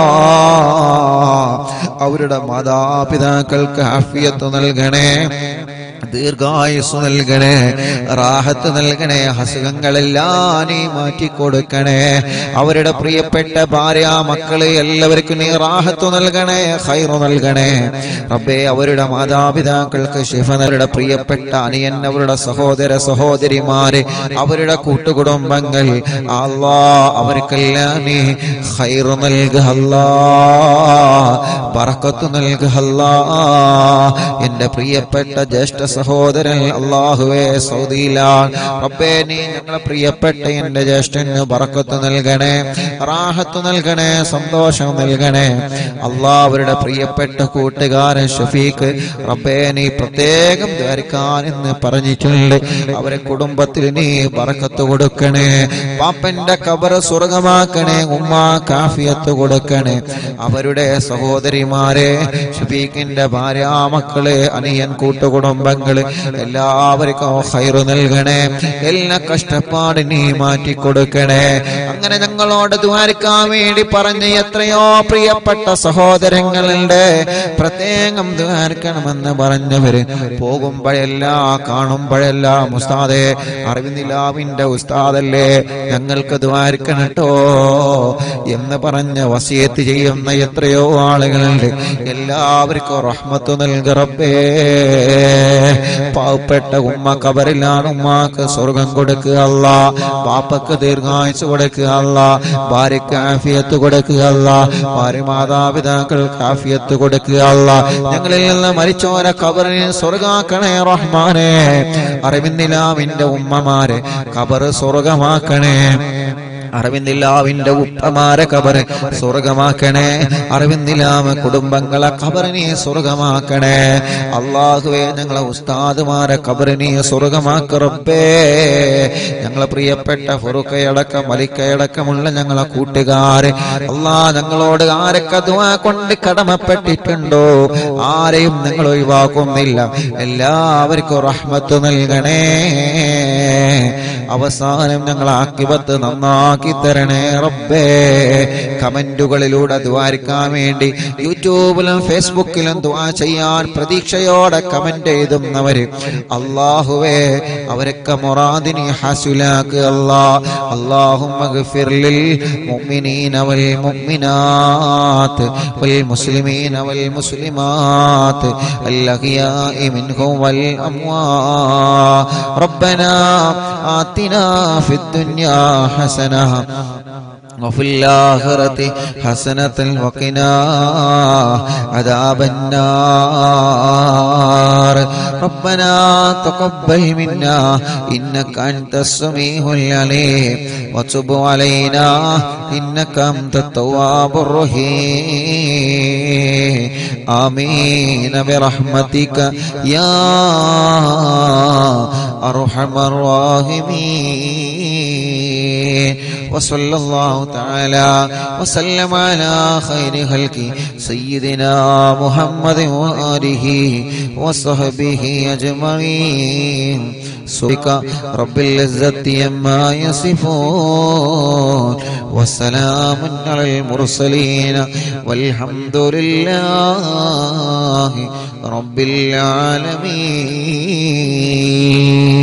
Speaker 1: അവരുടെ മാതാപിതാക്കൾക്ക് ആഫിയത്ത് നൽകണേ ദീർഘായുസ് നൽകണേ റാഹത്ത് നൽകണേ അസുഖങ്ങളെല്ലാം നീ മാറ്റിക്കൊടുക്കണേ അവരുടെ പ്രിയപ്പെട്ട ഭാര്യ മക്കള് എല്ലാവർക്കും നീ റാഹത്ത് നൽകണേ ഹൈറു നൽകണേ റബ്ബേ അവരുടെ മാതാപിതാക്കൾക്ക് ശിഫനരുടെ പ്രിയപ്പെട്ട അനിയൻ അവരുടെ സഹോദര സഹോദരിമാര് അവരുടെ കൂട്ടുകുടുംബങ്ങൾ അല്ലാ അവർക്കെല്ലാം നീ ഹൈറു നൽകുക അല്ലാ ബറക്കത്ത് നൽകുക അല്ലാ എന്റെ പ്രിയപ്പെട്ട ജ്യേഷ്ഠ സഹോദരൻ അള്ളാഹുവേ സൗദിയിലാണ് റബ്ബേ നീ ഞങ്ങളെ പ്രിയപ്പെട്ട എന്റെ ജ്യേഷ്ഠന് ബറക്കത്ത് നൽകണേ റാഹത്ത് നൽകണേ സന്തോഷം നൽകണേ അള്ളാഹ് അവരുടെ പ്രിയപ്പെട്ട കൂട്ടുകാരൻ ഷഫീഖ് റബ്ബേ നീ പ്രത്യേകം ധരിക്കാൻ എന്ന് പറഞ്ഞിട്ടുണ്ട് അവരെ കുടുംബത്തിൽ നീ ബറക്കത്ത് കൊടുക്കണേ പാപ്പന്റെ കബർ സ്വർഗമാക്കണേ ഉമ്മ കാഫിയത്ത് കൊടുക്കണേ അവരുടെ സഹോദരിമാരെ ഷഫീഖിന്റെ ഭാര്യ മക്കള് അനിയൻ കൂട്ടുകുടുംബങ്ങള് എല്ലാവർക്കും ഹൈറ് നൽകണേ എല്ലാ കഷ്ടപ്പാട് നീ മാറ്റി കൊടുക്കണേ അങ്ങനെ ഞങ്ങൾ ഞങ്ങളോട് ദ്വാരിക്കാൻ വേണ്ടി പറഞ്ഞ എത്രയോ പ്രിയപ്പെട്ട സഹോദരങ്ങളുണ്ട് പ്രത്യേകം ദ്വാരിക്കണമെന്ന് പറഞ്ഞവര് പോകുമ്പോഴെല്ലാം കാണുമ്പോഴെല്ലാം ഉസ്താദെ അറിവിനിലാവിന്റെ ഉസ്താദല്ലേ ഞങ്ങൾക്ക് ദ്വാരിക്കണട്ടോ എന്ന് പറഞ്ഞ് വസിയത്ത് ചെയ്യുന്ന എത്രയോ ആളുകളുണ്ട് എല്ലാവർക്കും റഹ്മത്ത് നൽകി റബ്ബേ പാവപ്പെട്ട ഉമ്മ കബറിലാണ് ഉമ്മാക്ക് സ്വർഗം കൊടുക്കുക അല്ല പാപ്പക്ക് ദീർഘായുസ് കൊടുക്കുക അല്ല ഭാര്യക്ക് ആഫിയത്ത് കൊടുക്കുക അല്ല ഭാര്യ മാതാപിതാക്കൾക്ക് ആഫിയത്ത് കൊടുക്കുക അല്ല ഞങ്ങളിൽ നിന്ന് മരിച്ചോര കബറിനെ സ്വർഗാക്കണേ റഹ്മാനെ അറിവിന്ദിലാവിന്റെ ഉമ്മമാരെ കബറ് സ്വർഗമാക്കണേ അറിവിന്ദില്ലാവിന്റെ ഉപ്പമാരെ കബറ് സ്വർഗമാക്കണേ അറിവിന്ദിലാമ കുടുംബങ്ങളെ കബറിനെ സ്വർഗമാക്കണേ അള്ളാഹുവേ ഞങ്ങളെ ഉസ്താദുമാരെ കബറിനെ സ്വർഗമാക്കറപ്പേ ഞങ്ങളെ പ്രിയപ്പെട്ട ഫുറുക്കയടക്കം മലിക്കയടക്കമുള്ള ഞങ്ങളെ കൂട്ടുകാരെ അള്ളാ ഞങ്ങളോട് ആരൊക്കെ ദുആ കൊണ്ട് കടമപ്പെട്ടിട്ടുണ്ടോ ആരെയും നിങ്ങൾ ഒഴിവാക്കുന്നില്ല എല്ലാവർക്കും റഹ്മത്ത് നൽകണേ അവസാനം ഞങ്ങൾ ആക്കിപത്ത് നന്നാക്കി തരണേ റബ്ബേ കമന്റുകളിലൂടെ ദ്വാരിക്കാൻ വേണ്ടി യൂട്യൂബിലും ഫേസ്ബുക്കിലും ദ്വാ ചെയ്യാൻ പ്രതീക്ഷയോടെ കമന്റ് എഴുതുന്നവര് അള്ളാഹുവേ അവരൊക്കെ മൊറാദിനി ഹസുലാക്ക് അല്ലാ اللهم اغفر للمؤمنين والمؤمنات والمسلمين والمسلمات الأحياء منهم والأموات ربنا آتنا في الدنيا حسنة وفي الآخرة حسنة وقنا عذاب النار ربنا تقبل منا إنك أنت السميع العليم وتب علينا إنك أنت التواب الرحيم آمين برحمتك يا أرحم الراحمين وصلى الله تعالى وسلم على خير خلق سيدنا محمد وآله وصحبه أجمعين سبك رب العزة عما يصفون وسلام على المرسلين والحمد لله رب العالمين